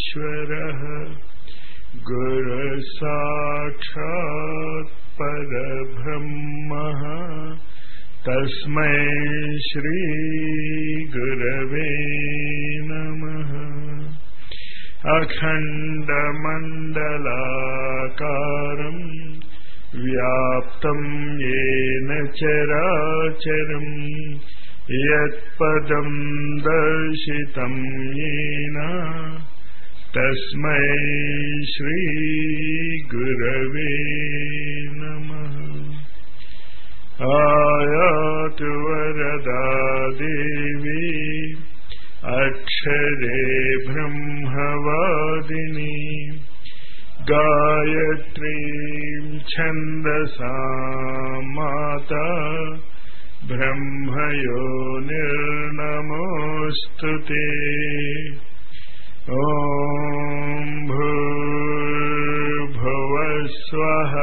परमेश्वरः गुरुसाक्षात् परब्रह्मः तस्मै श्रीगुरवे नमः अखण्डमण्डलाकारम् व्याप्तम् येन चराचरम् यत्पदम् दर्शितम् येन तस्मै श्रीगुरवे नमः आयातु वरदा देवी अक्षरे ब्रह्मवादिनी गायत्रीम् छन्दसा माता ब्रह्मयो निर्नमोऽस्तु ते ॐ भूर्भुवस्वः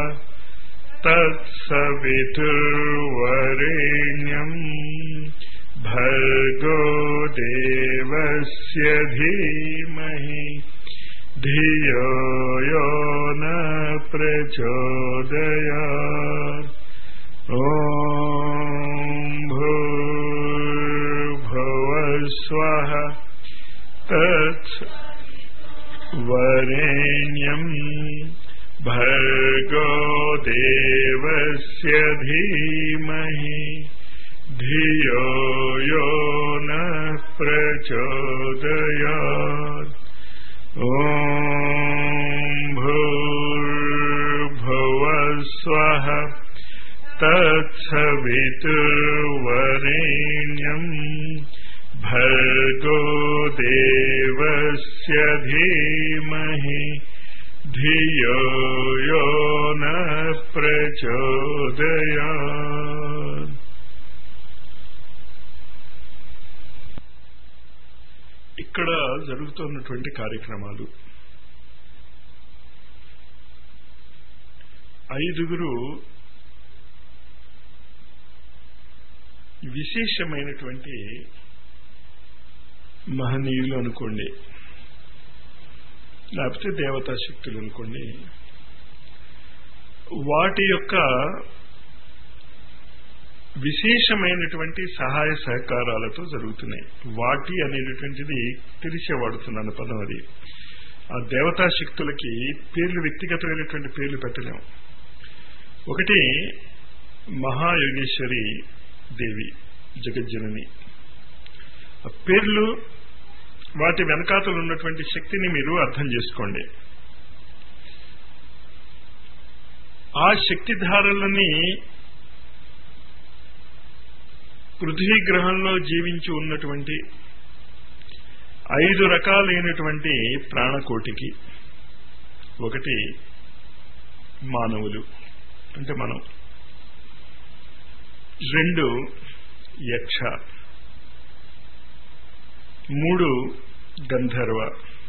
तत्सवितुर्वरेण्यम् भर्गो देवस्य धीमहि धियो यो न प्रचोदयात् ॐ भूर्भुवस्वः तत् वरेण्यम् भर्गो देवस्य धीमहि धियो यो न प्रचोदयात् ॐ भूर्भुवस्वः तत्सवितुर्वरेण्यम् भर्गो देवस्य धीमहि धियो यो न प्रचोदयात् ఇక్కడ జరుగుతున్నటువంటి కార్యక్రమాలు ఐదుగురు విశేషమైనటువంటి మహనీయులు అనుకోండి లేకపోతే దేవతా శక్తులు అనుకోండి వాటి యొక్క విశేషమైనటువంటి సహాయ సహకారాలతో జరుగుతున్నాయి వాటి అనేటటువంటిది తెలిసే వాడుతున్నాను పదం అది ఆ దేవతా శక్తులకి పేర్లు వ్యక్తిగతమైనటువంటి పేర్లు పెట్టలేము ఒకటి మహాయోగేశ్వరి దేవి జగజ్జనని ఆ పేర్లు వాటి వెనకాతలు ఉన్నటువంటి శక్తిని మీరు అర్థం చేసుకోండి ఆ శక్తిధారలని పృథ్వీ గ్రహంలో జీవించి ఉన్నటువంటి ఐదు రకాలైనటువంటి ప్రాణకోటికి ఒకటి మానవులు అంటే మనం రెండు యక్ష మూడు గంధర్వ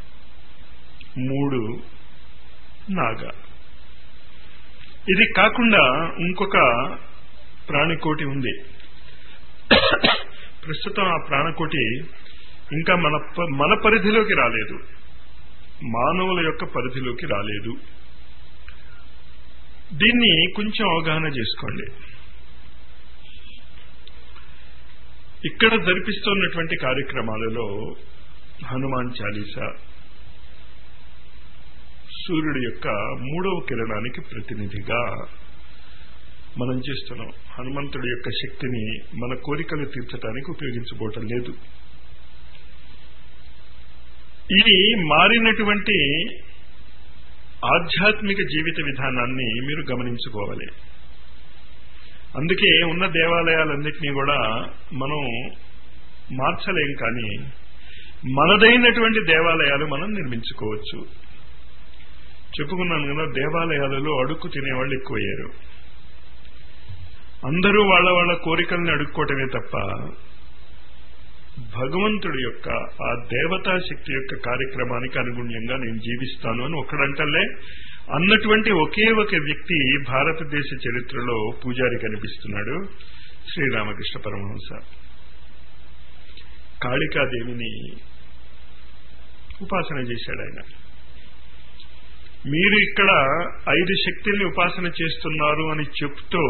మూడు నాగ ఇది కాకుండా ఇంకొక ప్రాణికోటి ఉంది ప్రస్తుతం ఆ ప్రాణకోటి ఇంకా మన మన పరిధిలోకి రాలేదు మానవుల యొక్క పరిధిలోకి రాలేదు దీన్ని కొంచెం అవగాహన చేసుకోండి ఇక్కడ జరిపిస్తున్నటువంటి కార్యక్రమాలలో హనుమాన్ చాలీసా సూర్యుడి యొక్క మూడవ కిరణానికి ప్రతినిధిగా మనం చేస్తున్నాం హనుమంతుడి యొక్క శక్తిని మన కోరికలు తీర్చడానికి ఉపయోగించుకోవటం లేదు ఇది మారినటువంటి ఆధ్యాత్మిక జీవిత విధానాన్ని మీరు గమనించుకోవాలి అందుకే ఉన్న దేవాలయాలన్నింటినీ కూడా మనం మార్చలేం కానీ మనదైనటువంటి దేవాలయాలు మనం నిర్మించుకోవచ్చు చెప్పుకున్నాను కదా దేవాలయాలలో అడుక్కు తినేవాళ్ళు ఎక్కువయ్యారు అందరూ వాళ్ళ వాళ్ళ కోరికల్ని అడుక్కోవటమే తప్ప భగవంతుడి యొక్క ఆ దేవతా శక్తి యొక్క కార్యక్రమానికి అనుగుణ్యంగా నేను జీవిస్తాను అని ఒక్కడంటలే అన్నటువంటి ఒకే ఒక వ్యక్తి భారతదేశ చరిత్రలో పూజారి కనిపిస్తున్నాడు శ్రీరామకృష్ణ పరమహంస కాళికాదేవిని ఉపాసన చేశాడు ఆయన మీరు ఇక్కడ ఐదు శక్తుల్ని ఉపాసన చేస్తున్నారు అని చెప్తూ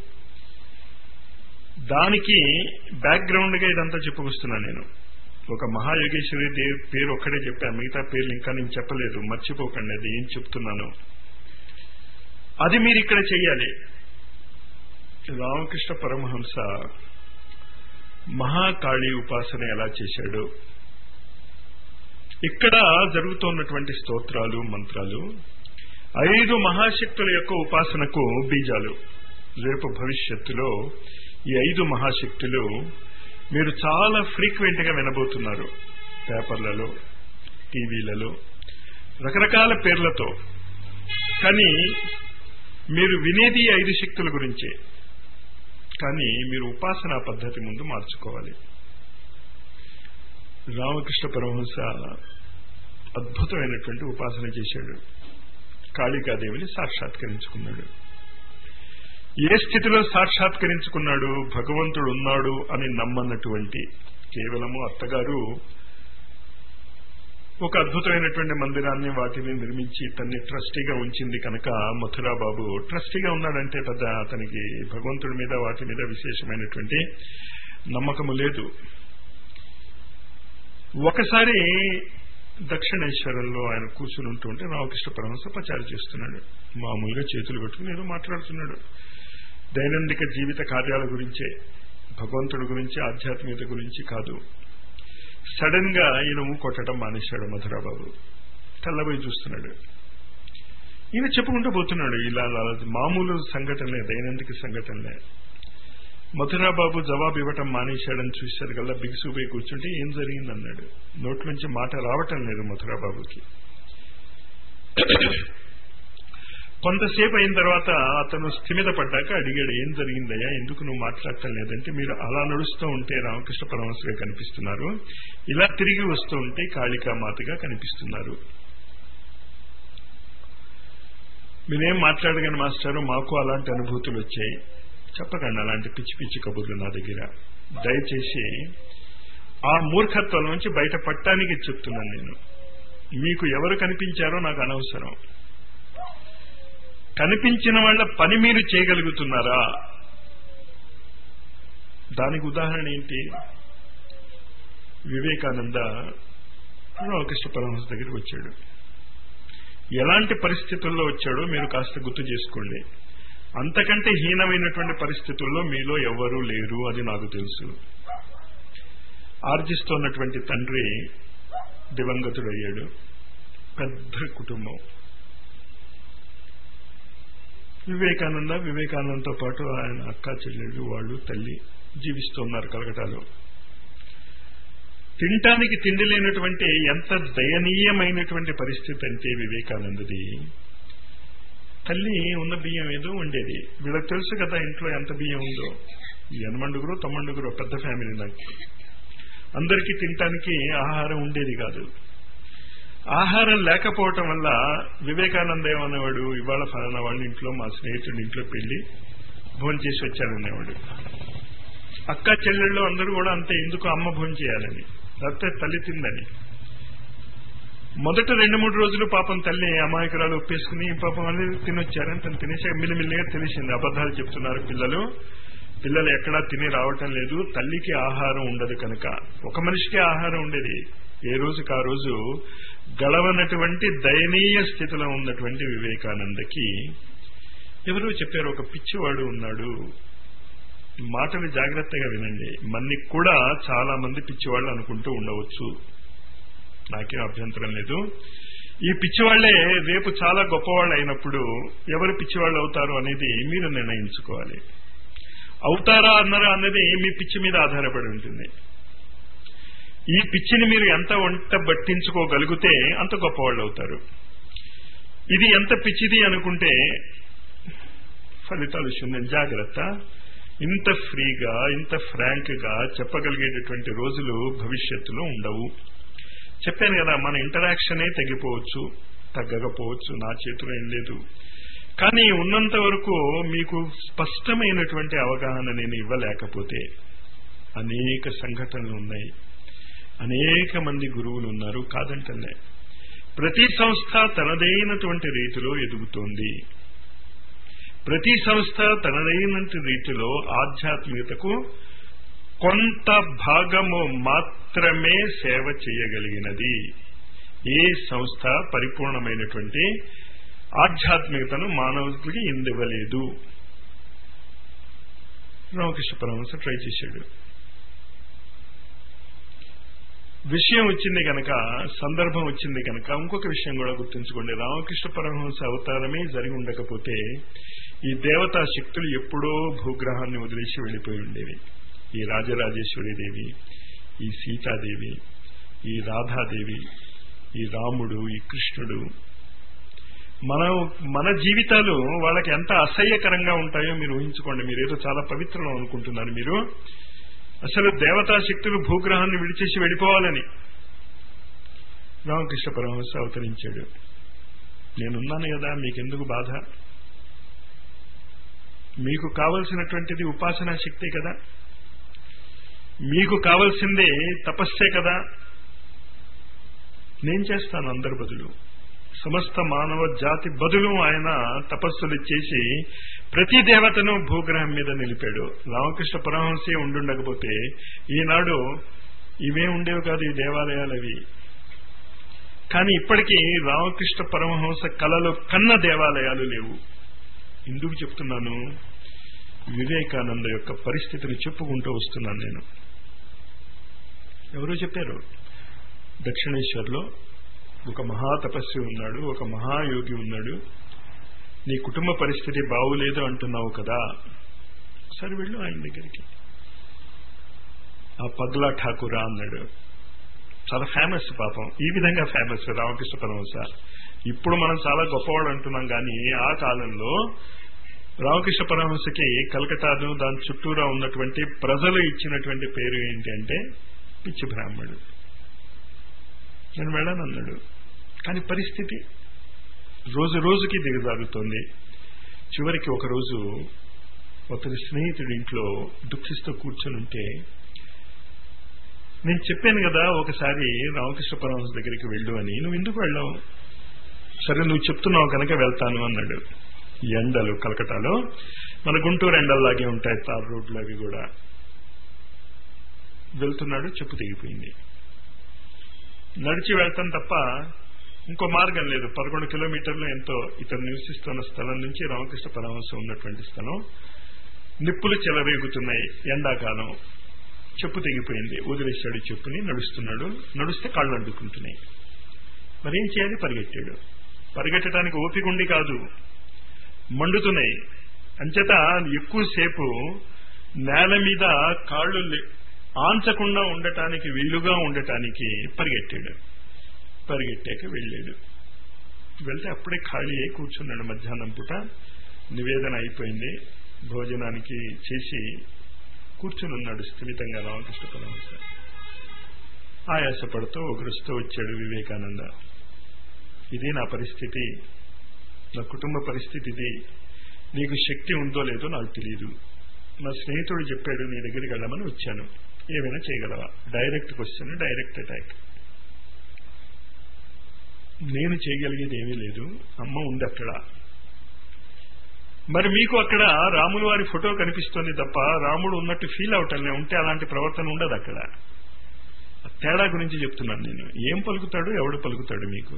దానికి బ్యాక్గ్రౌండ్ గా ఇదంతా చెప్పుకొస్తున్నా నేను ఒక మహాయోగేశ్వరి దేవి పేరు ఒక్కడే చెప్పాను మిగతా పేర్లు ఇంకా నేను చెప్పలేదు మర్చిపోకండి అది ఏం చెప్తున్నాను అది మీరు ఇక్కడ చెయ్యాలి రామకృష్ణ పరమహంస మహాకాళి ఉపాసన ఎలా చేశాడు ఇక్కడ జరుగుతున్నటువంటి స్తోత్రాలు మంత్రాలు ఐదు మహాశక్తుల యొక్క ఉపాసనకు బీజాలు రేపు భవిష్యత్తులో ఈ ఐదు మహాశక్తులు మీరు చాలా ఫ్రీక్వెంట్ గా వినబోతున్నారు పేపర్లలో టీవీలలో రకరకాల పేర్లతో కానీ మీరు వినేది ఈ ఐదు శక్తుల గురించే కానీ మీరు ఉపాసనా పద్ధతి ముందు మార్చుకోవాలి రామకృష్ణ పరమహంస అద్భుతమైనటువంటి ఉపాసన చేశాడు కాళికాదేవిని సాక్షాత్కరించుకున్నాడు ఏ స్థితిలో సాక్షాత్కరించుకున్నాడు భగవంతుడు ఉన్నాడు అని నమ్మన్నటువంటి కేవలము అత్తగారు ఒక అద్భుతమైనటువంటి మందిరాన్ని వాటిని నిర్మించి తన్ని ట్రస్టీగా ఉంచింది కనుక మథురా బాబు ట్రస్టీగా ఉన్నాడంటే పెద్ద అతనికి భగవంతుడి మీద వాటి మీద విశేషమైనటువంటి నమ్మకము లేదు ఒకసారి దక్షిణేశ్వరంలో ఆయన కూర్చుని ఉంటుంటే రామకృష్ణ పరమహంస ప్రచారం చేస్తున్నాడు మామూలుగా చేతులు పెట్టుకుని ఏదో మాట్లాడుతున్నాడు దైనందిక జీవిత కార్యాల గురించే భగవంతుడి గురించి ఆధ్యాత్మికత గురించి కాదు సడన్ గా ఈయన కొట్టడం మానేశాడు మధురాబాబు తెల్లబోయి చూస్తున్నాడు ఈయన చెప్పుకుంటూ పోతున్నాడు ఇలా మామూలు సంఘటనలే దైనందిక సంఘటనలే మధురాబాబు జవాబు ఇవ్వటం మానేశాడని చూశారు కల్లా బిగుసుపోయి కూర్చుంటే ఏం జరిగిందన్నాడు నోట్లోంచి మాట రావటం లేదు మధురాబాబుకి కొంతసేపు అయిన తర్వాత అతను స్థిమిత పడ్డాక అడిగాడు ఏం జరిగిందయ్యా ఎందుకు నువ్వు మాట్లాడటం లేదంటే మీరు అలా నడుస్తూ ఉంటే రామకృష్ణ పరమహంసగా కనిపిస్తున్నారు ఇలా తిరిగి వస్తూ ఉంటే కాళికామాతగా కనిపిస్తున్నారు మీరేం మాట్లాడగానే మాస్టారు మాకు అలాంటి అనుభూతులు వచ్చాయి చెప్పకండి అలాంటి పిచ్చి పిచ్చి కబుర్లు నా దగ్గర దయచేసి ఆ మూర్ఖత్వం నుంచి బయటపడటానికి చెప్తున్నాను నేను మీకు ఎవరు కనిపించారో నాకు అనవసరం కనిపించిన వాళ్ళ పని మీరు చేయగలుగుతున్నారా దానికి ఉదాహరణ ఏంటి వివేకానంద రామకృష్ణ పరమహంస దగ్గరికి వచ్చాడు ఎలాంటి పరిస్థితుల్లో వచ్చాడో మీరు కాస్త గుర్తు చేసుకోండి అంతకంటే హీనమైనటువంటి పరిస్థితుల్లో మీలో ఎవ్వరూ లేరు అది నాకు తెలుసు ఆర్జిస్తున్నటువంటి తండ్రి దివంగతుడయ్యాడు పెద్ద కుటుంబం వివేకానంద వివేకానందతో పాటు ఆయన అక్క చెల్లెళ్ళు వాళ్ళు తల్లి జీవిస్తున్నారు కలకటాలో తినటానికి తిండి లేనటువంటి ఎంత దయనీయమైనటువంటి పరిస్థితి అంటే వివేకానందది తల్లి ఉన్న బియ్యం ఏదో ఉండేది వీళ్ళకి తెలుసు కదా ఇంట్లో ఎంత బియ్యం ఉందో ఎనమండుగురు తొమ్మండుగురు పెద్ద ఫ్యామిలీ నాకు అందరికీ తినటానికి ఆహారం ఉండేది కాదు ఆహారం లేకపోవటం వల్ల వివేకానంద ఏమనేవాడు ఇవాళ ఫలానా వాళ్ళ ఇంట్లో మా స్నేహితుడి ఇంట్లో పెళ్లి భోజనం చేసి వచ్చాడనేవాడు అక్క చెల్లెళ్ళు అందరూ కూడా అంతే ఎందుకు అమ్మ భోజనం చేయాలని లేకపోతే తల్లి తిందని మొదట రెండు మూడు రోజులు పాపం తల్లి అమాయకురాలు ఒప్పేసుకుని పాపం అనేది తినొచ్చారని తను తినేసాక మిల్లిమిల్లిగా తెలిసింది అబద్ధాలు చెప్తున్నారు పిల్లలు పిల్లలు ఎక్కడా తిని రావటం లేదు తల్లికి ఆహారం ఉండదు కనుక ఒక మనిషికి ఆహారం ఉండేది ఏ రోజుకి ఆ రోజు గడవనటువంటి దయనీయ స్థితిలో ఉన్నటువంటి వివేకానందకి ఎవరో చెప్పారు ఒక పిచ్చివాడు ఉన్నాడు మాటలు జాగ్రత్తగా వినండి మన్ని కూడా చాలా మంది పిచ్చివాళ్ళు అనుకుంటూ ఉండవచ్చు నాకేం అభ్యంతరం లేదు ఈ పిచ్చివాళ్లే రేపు చాలా గొప్పవాళ్ళు అయినప్పుడు ఎవరు పిచ్చివాళ్ళు అవుతారు అనేది మీరు నిర్ణయించుకోవాలి అవుతారా అన్నారా అన్నది మీ పిచ్చి మీద ఆధారపడి ఉంటుంది ఈ పిచ్చిని మీరు ఎంత వంట బట్టించుకోగలిగితే అంత గొప్పవాళ్ళు అవుతారు ఇది ఎంత పిచ్చిది అనుకుంటే ఫలితాలు శూన్యం జాగ్రత్త ఇంత ఫ్రీగా ఇంత ఫ్రాంక్ గా చెప్పగలిగేటటువంటి రోజులు భవిష్యత్తులో ఉండవు చెప్పాను కదా మన ఇంటరాక్షనే తగ్గిపోవచ్చు తగ్గకపోవచ్చు నా చేతిలో ఏం లేదు కానీ ఉన్నంత వరకు మీకు స్పష్టమైనటువంటి అవగాహన నేను ఇవ్వలేకపోతే అనేక సంఘటనలు ఉన్నాయి అనేక మంది గురువులు ఉన్నారు కాదంటలే ప్రతి సంస్థ తనదైనటువంటి రీతిలో ఎదుగుతోంది ప్రతి సంస్థ తనదైనటువంటి రీతిలో ఆధ్యాత్మికతకు కొంత భాగము మాత్రమే సేవ చేయగలిగినది ఏ సంస్థ పరిపూర్ణమైనటువంటి ఆధ్యాత్మికతను మానవుడికి ఇందివ్వలేదు రామకృష్ణ పరమహంస ట్రై చేశాడు విషయం వచ్చింది కనుక సందర్భం వచ్చింది కనుక ఇంకొక విషయం కూడా గుర్తుంచుకోండి రామకృష్ణ పరమహంస అవతారమే జరిగి ఉండకపోతే ఈ దేవతా శక్తులు ఎప్పుడో భూగ్రహాన్ని వదిలేసి వెళ్ళిపోయి ఉండేవి ఈ రాజరాజేశ్వరీదేవి ఈ సీతాదేవి ఈ రాధాదేవి ఈ రాముడు ఈ కృష్ణుడు మనం మన జీవితాలు వాళ్ళకి ఎంత అసహ్యకరంగా ఉంటాయో మీరు ఊహించుకోండి మీరు ఏదో చాలా పవిత్రం అనుకుంటున్నారు మీరు అసలు దేవతా శక్తులు భూగ్రహాన్ని విడిచేసి వెళ్ళిపోవాలని రామకృష్ణ పరమహంస అవతరించాడు నేనున్నాను కదా మీకెందుకు బాధ మీకు కావలసినటువంటిది ఉపాసనా శక్తి కదా మీకు కావలసిందే తపస్సే కదా నేను చేస్తాను అందరి బదులు సమస్త మానవ జాతి బదులు ఆయన తపస్సులు చేసి ప్రతి దేవతను భూగ్రహం మీద నిలిపాడు రామకృష్ణ పరమహంసే ఉండుండకపోతే ఈనాడు ఇవే ఉండేవి కాదు ఈ దేవాలయాలు అవి కానీ ఇప్పటికీ రామకృష్ణ పరమహంస కళలో కన్న దేవాలయాలు లేవు ఎందుకు చెప్తున్నాను వివేకానంద యొక్క పరిస్థితిని చెప్పుకుంటూ వస్తున్నాను నేను ఎవరో చెప్పారు దక్షిణేశ్వర్లో ఒక మహా తపస్వి ఉన్నాడు ఒక మహాయోగి ఉన్నాడు నీ కుటుంబ పరిస్థితి బాగులేదు అంటున్నావు కదా సరే వెళ్ళు ఆయన దగ్గరికి ఆ పగ్లా ఠాకూరా అన్నాడు చాలా ఫేమస్ పాపం ఈ విధంగా ఫేమస్ రామకృష్ణ పరమహంస ఇప్పుడు మనం చాలా గొప్పవాడు అంటున్నాం కానీ ఆ కాలంలో రామకృష్ణ పరమహంసకి కలకటాను దాని చుట్టూరా ఉన్నటువంటి ప్రజలు ఇచ్చినటువంటి పేరు ఏంటి అంటే పిచ్చి బ్రాహ్మణుడు నేను వెళ్ళానన్నాడు కానీ పరిస్థితి రోజు రోజుకి దిగజారుతోంది చివరికి ఒకరోజు ఒకరి స్నేహితుడి ఇంట్లో దుఃఖిస్తూ కూర్చొని ఉంటే నేను చెప్పాను కదా ఒకసారి రామకృష్ణ పరమహంస దగ్గరికి వెళ్ళు అని నువ్వు ఎందుకు వెళ్ళావు సరే నువ్వు చెప్తున్నావు కనుక వెళ్తాను అన్నాడు ఎండలు కలకటాలో మన గుంటూరు ఎండల్లాగే ఉంటాయి తార్ రోడ్లు అవి కూడా వెళ్తున్నాడు చెప్పు తెగిపోయింది నడిచి వెళ్తాం తప్ప ఇంకో మార్గం లేదు పదకొండు కిలోమీటర్లు ఎంతో ఇతను నివసిస్తున్న స్థలం నుంచి రామకృష్ణ పరమహంస ఉన్నటువంటి స్థలం నిప్పులు చెలరేగుతున్నాయి ఎండాకాలం చెప్పు తెగిపోయింది వదిలేశాడు చెప్పుని నడుస్తున్నాడు నడుస్తే కాళ్ళు అడ్డుకుంటున్నాయి మరేం చేయాలి పరిగెట్టాడు పరిగెట్టడానికి ఓపిక ఉండి కాదు మండుతున్నాయి అంచేత ఎక్కువసేపు నేల మీద కాళ్ళు ఆంచకుండా ఉండటానికి వీలుగా ఉండటానికి పరిగెట్టాడు పరిగెట్టాక వెళ్ళాడు వెళ్తే అప్పుడే ఖాళీ అయి కూర్చున్నాడు మధ్యాహ్నం పూట నివేదన అయిపోయింది భోజనానికి చేసి కూర్చుని ఉన్నాడు స్థిమితంగా రామకృష్ణ పరమహంస ఆయాసపడుతూ ఒకరుస్తూ వచ్చాడు వివేకానంద ఇది నా పరిస్థితి నా కుటుంబ పరిస్థితి ఇది నీకు శక్తి ఉందో లేదో నాకు తెలియదు నా స్నేహితుడు చెప్పాడు నీ దగ్గరికి వెళ్ళమని వచ్చాను ఏమైనా చేయగలవా డైరెక్ట్ క్వశ్చన్ డైరెక్ట్ అటాక్ నేను చేయగలిగేది ఏమీ లేదు అమ్మ ఉంది అక్కడ మరి మీకు అక్కడ రాములు వారి ఫోటో కనిపిస్తోంది తప్ప రాముడు ఉన్నట్టు ఫీల్ అవటం ఉంటే అలాంటి ప్రవర్తన ఉండదు అక్కడ తేడా గురించి చెప్తున్నాను నేను ఏం పలుకుతాడు ఎవడు పలుకుతాడు మీకు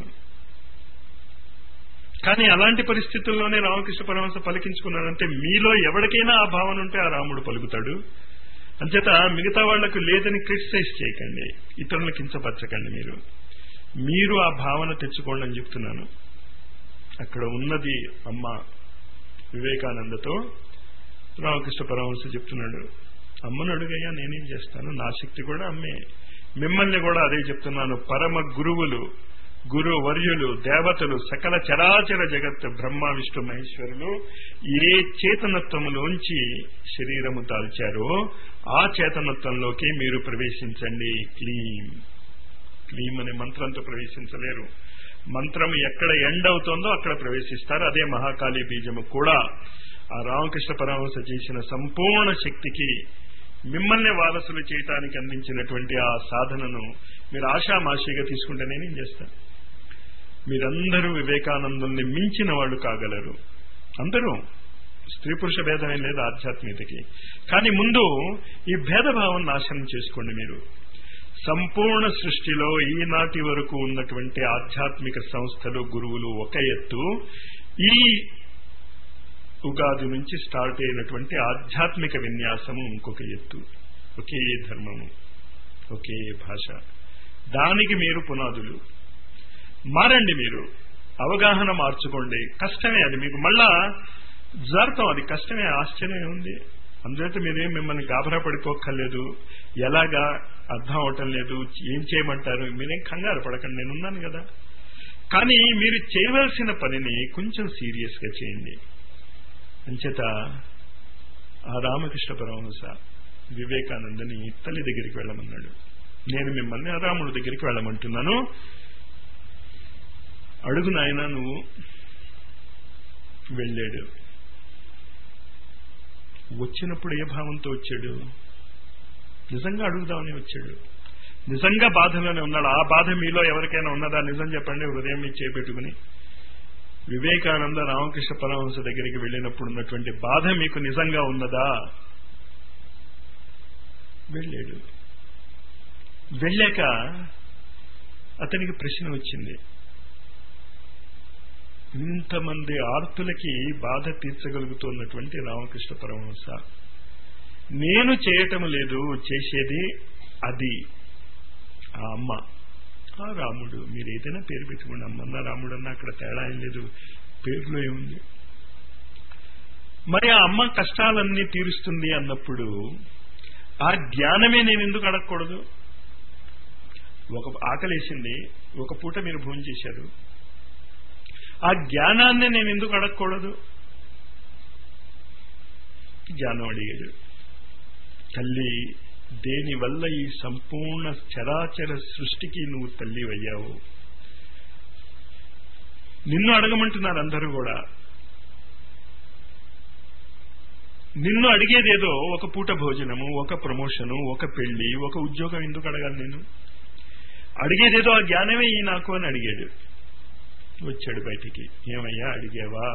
కానీ అలాంటి పరిస్థితుల్లోనే రామకృష్ణ పరమహంస పలికించుకున్నాడంటే మీలో ఎవరికైనా ఆ భావన ఉంటే ఆ రాముడు పలుకుతాడు అంచేత మిగతా వాళ్లకు లేదని క్రిటిసైజ్ చేయకండి ఇతరులను కించపరచకండి మీరు మీరు ఆ భావన తెచ్చుకోండి అని చెప్తున్నాను అక్కడ ఉన్నది అమ్మ వివేకానందతో రామకృష్ణ పరమహంస చెప్తున్నాడు అమ్మను అడుగయ్యా నేనేం చేస్తాను నా శక్తి కూడా అమ్మే మిమ్మల్ని కూడా అదే చెప్తున్నాను పరమ గురువులు గురు వర్యులు దేవతలు సకల చరాచర జగత్ బ్రహ్మ విష్ణు మహేశ్వరులు ఏ చేతనత్వములోంచి శరీరము దాల్చారో ఆ చేతనత్వంలోకి మీరు ప్రవేశించండి క్లీం క్లీం అనే మంత్రంతో ప్రవేశించలేరు మంత్రం ఎక్కడ ఎండ్ అవుతోందో అక్కడ ప్రవేశిస్తారు అదే మహాకాళీ బీజము కూడా ఆ రామకృష్ణ పరమహంస చేసిన సంపూర్ణ శక్తికి మిమ్మల్ని వారసులు చేయటానికి అందించినటువంటి ఆ సాధనను మీరు ఆషామాషిగా తీసుకుంటే నేనేం చేస్తాను మీరందరూ వివేకానందుల్ని మించిన వాళ్ళు కాగలరు అందరూ స్త్రీ పురుష భేదమే లేదు ఆధ్యాత్మికతకి కానీ ముందు ఈ భేదభావం నాశనం చేసుకోండి మీరు సంపూర్ణ సృష్టిలో ఈనాటి వరకు ఉన్నటువంటి ఆధ్యాత్మిక సంస్థలు గురువులు ఒక ఎత్తు ఈ ఉగాది నుంచి స్టార్ట్ అయినటువంటి ఆధ్యాత్మిక విన్యాసము ఇంకొక ఎత్తు ఒకే ధర్మము ఒకే భాష దానికి మీరు పునాదులు మారండి మీరు అవగాహన మార్చుకోండి కష్టమే అది మీకు మళ్ళా జరుగుతాం అది కష్టమే ఆశ్చర్యం ఉంది అందుచేత మీరేం మిమ్మల్ని గాబరా పడిపోక్కర్లేదు ఎలాగా అర్థం అవటం లేదు ఏం చేయమంటారు మీరేం కంగారు పడకండి నేను ఉన్నాను కదా కానీ మీరు చేయవలసిన పనిని కొంచెం సీరియస్ గా చేయండి అంచేత ఆ రామకృష్ణ పరమహంస వివేకానందని తల్లి దగ్గరికి వెళ్ళమన్నాడు నేను మిమ్మల్ని ఆ రాముడి దగ్గరికి వెళ్ళమంటున్నాను అడుగు నాయన నువ్వు వెళ్ళాడు వచ్చినప్పుడు ఏ భావంతో వచ్చాడు నిజంగా అడుగుదామని వచ్చాడు నిజంగా బాధలోనే ఉన్నాడు ఆ బాధ మీలో ఎవరికైనా ఉన్నదా నిజం చెప్పండి హృదయం మీద చేపెట్టుకుని వివేకానంద రామకృష్ణ పరమహంస దగ్గరికి వెళ్ళినప్పుడు ఉన్నటువంటి బాధ మీకు నిజంగా ఉన్నదా వెళ్ళాడు వెళ్ళాక అతనికి ప్రశ్న వచ్చింది ఇంతమంది ఆర్తులకి బాధ తీర్చగలుగుతున్నటువంటి రామకృష్ణ పరమహంస నేను చేయటం లేదు చేసేది అది ఆ అమ్మ ఆ రాముడు మీరు ఏదైనా పేరు పెట్టుకోండి అమ్మన్న రాముడు అన్న అక్కడ తేడా ఏం లేదు పేరులో ఏముంది మరి ఆ అమ్మ కష్టాలన్నీ తీరుస్తుంది అన్నప్పుడు ఆ జ్ఞానమే నేను ఎందుకు అడగకూడదు ఒక ఆకలేసింది ఒక పూట మీరు భోజనం చేశారు ఆ జ్ఞానాన్ని నేను ఎందుకు అడగకూడదు జ్ఞానం అడిగాడు తల్లి దేని వల్ల ఈ సంపూర్ణ చరాచర సృష్టికి నువ్వు తల్లి అయ్యావు నిన్ను అడగమంటున్నారు అందరూ కూడా నిన్ను అడిగేదేదో ఒక పూట భోజనము ఒక ప్రమోషను ఒక పెళ్లి ఒక ఉద్యోగం ఎందుకు అడగాలి నేను అడిగేదేదో ఆ జ్ఞానమే ఈ నాకు అని అడిగాడు వచ్చాడు బయటికి ఏమయ్యా అడిగావా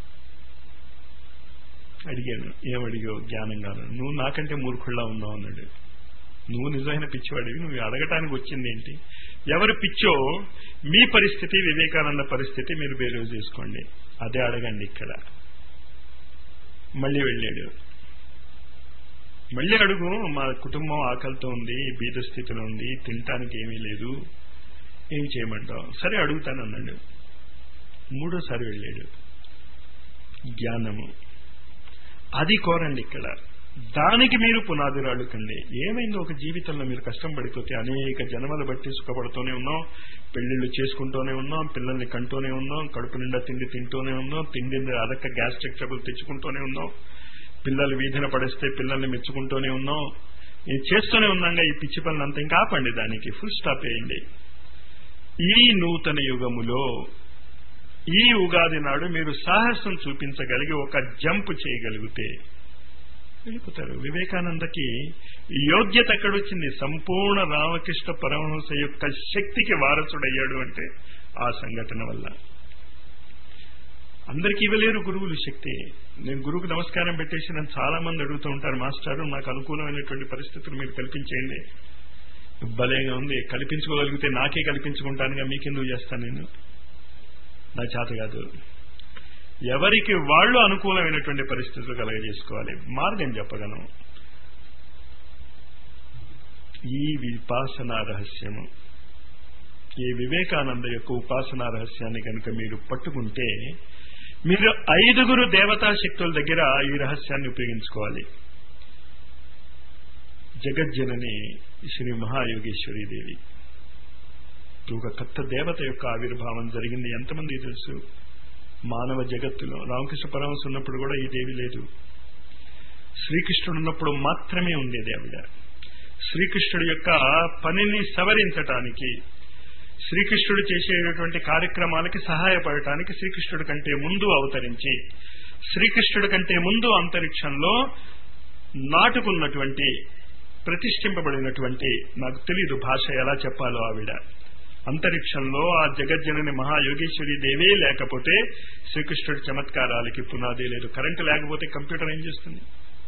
అడిగాను ఏమడిగావు జ్ఞానం కాదు నువ్వు నాకంటే మూర్ఖుల్లా ఉన్నావు అన్నాడు నువ్వు నిజమైన పిచ్చివాడివి నువ్వు అడగటానికి వచ్చింది ఏంటి ఎవరు పిచ్చో మీ పరిస్థితి వివేకానంద పరిస్థితి మీరు బేరేజ్ చేసుకోండి అదే అడగండి ఇక్కడ మళ్ళీ వెళ్ళాడు మళ్ళీ అడుగు మా కుటుంబం ఆకలితో ఉంది బీద స్థితిలో ఉంది తినటానికి ఏమీ లేదు ఏం చేయమంటావు సరే అడుగుతానన్నాడు మూడోసారి వెళ్ళాడు జ్ఞానము అది కోరండి ఇక్కడ దానికి మీరు పునాదిరాళ్ళు కండి ఏమైంది ఒక జీవితంలో మీరు కష్టం పడిపోతే అనేక జన్మలు బట్టి సుఖపడుతూనే ఉన్నాం పెళ్లిళ్ళు చేసుకుంటూనే ఉన్నాం పిల్లల్ని కంటూనే ఉన్నాం కడుపు నిండా తిండి తింటూనే ఉన్నాం తిండి అదక్క గ్యాస్ట్రిక్ ట్రబుల్ తెచ్చుకుంటూనే ఉన్నాం పిల్లలు వీధిన పడేస్తే పిల్లల్ని మెచ్చుకుంటూనే ఉన్నాం ఇది చేస్తూనే ఉన్నాగా ఈ పిచ్చి పనులు అంతా ఇంకా ఆపండి దానికి ఫుల్ స్టాప్ వేయండి ఈ నూతన యుగములో ఈ ఉగాది నాడు మీరు సాహసం చూపించగలిగి ఒక జంప్ చేయగలిగితే వెళ్ళిపోతారు వివేకానందకి యోగ్యత ఎక్కడొచ్చింది సంపూర్ణ రామకృష్ణ పరమహంస యొక్క శక్తికి వారసుడయ్యాడు అంటే ఆ సంఘటన వల్ల అందరికీ ఇవ్వలేరు గురువులు శక్తి నేను గురువుకు నమస్కారం పెట్టేసి నన్ను చాలా మంది అడుగుతూ ఉంటారు మాస్టారు నాకు అనుకూలమైనటువంటి పరిస్థితులు మీరు కల్పించేయండి భలేగా ఉంది కల్పించుకోగలిగితే నాకే కల్పించుకుంటానుగా మీకెందుకు చేస్తాను నేను నా చేత కాదు ఎవరికి వాళ్ళు అనుకూలమైనటువంటి పరిస్థితులు కలగజేసుకోవాలి మార్గం చెప్పగలం ఈ విపాసన రహస్యము ఈ వివేకానంద యొక్క ఉపాసనా రహస్యాన్ని కనుక మీరు పట్టుకుంటే మీరు ఐదుగురు దేవతా శక్తుల దగ్గర ఈ రహస్యాన్ని ఉపయోగించుకోవాలి జగజ్జనని శ్రీ మహాయోగేశ్వరి దేవి ఒక కొత్త దేవత యొక్క ఆవిర్భావం జరిగింది ఎంతమంది తెలుసు మానవ జగత్తులో రామకృష్ణ పరమహంస ఉన్నప్పుడు కూడా ఈ దేవి లేదు శ్రీకృష్ణుడు ఉన్నప్పుడు మాత్రమే ఉండేది ఆవిడ శ్రీకృష్ణుడి యొక్క పనిని సవరించటానికి శ్రీకృష్ణుడు చేసేటటువంటి కార్యక్రమాలకి సహాయపడటానికి శ్రీకృష్ణుడి కంటే ముందు అవతరించి శ్రీకృష్ణుడి కంటే ముందు అంతరిక్షంలో నాటుకున్నటువంటి ప్రతిష్ఠింపబడినటువంటి నాకు తెలియదు భాష ఎలా చెప్పాలో ఆవిడ అంతరిక్షంలో ఆ జగజ్జనని మహాయోగేశ్వరి దేవే లేకపోతే శ్రీకృష్ణుడి చమత్కారాలకి పునాది లేదు కరెంటు లేకపోతే కంప్యూటర్ ఏం చేస్తుంది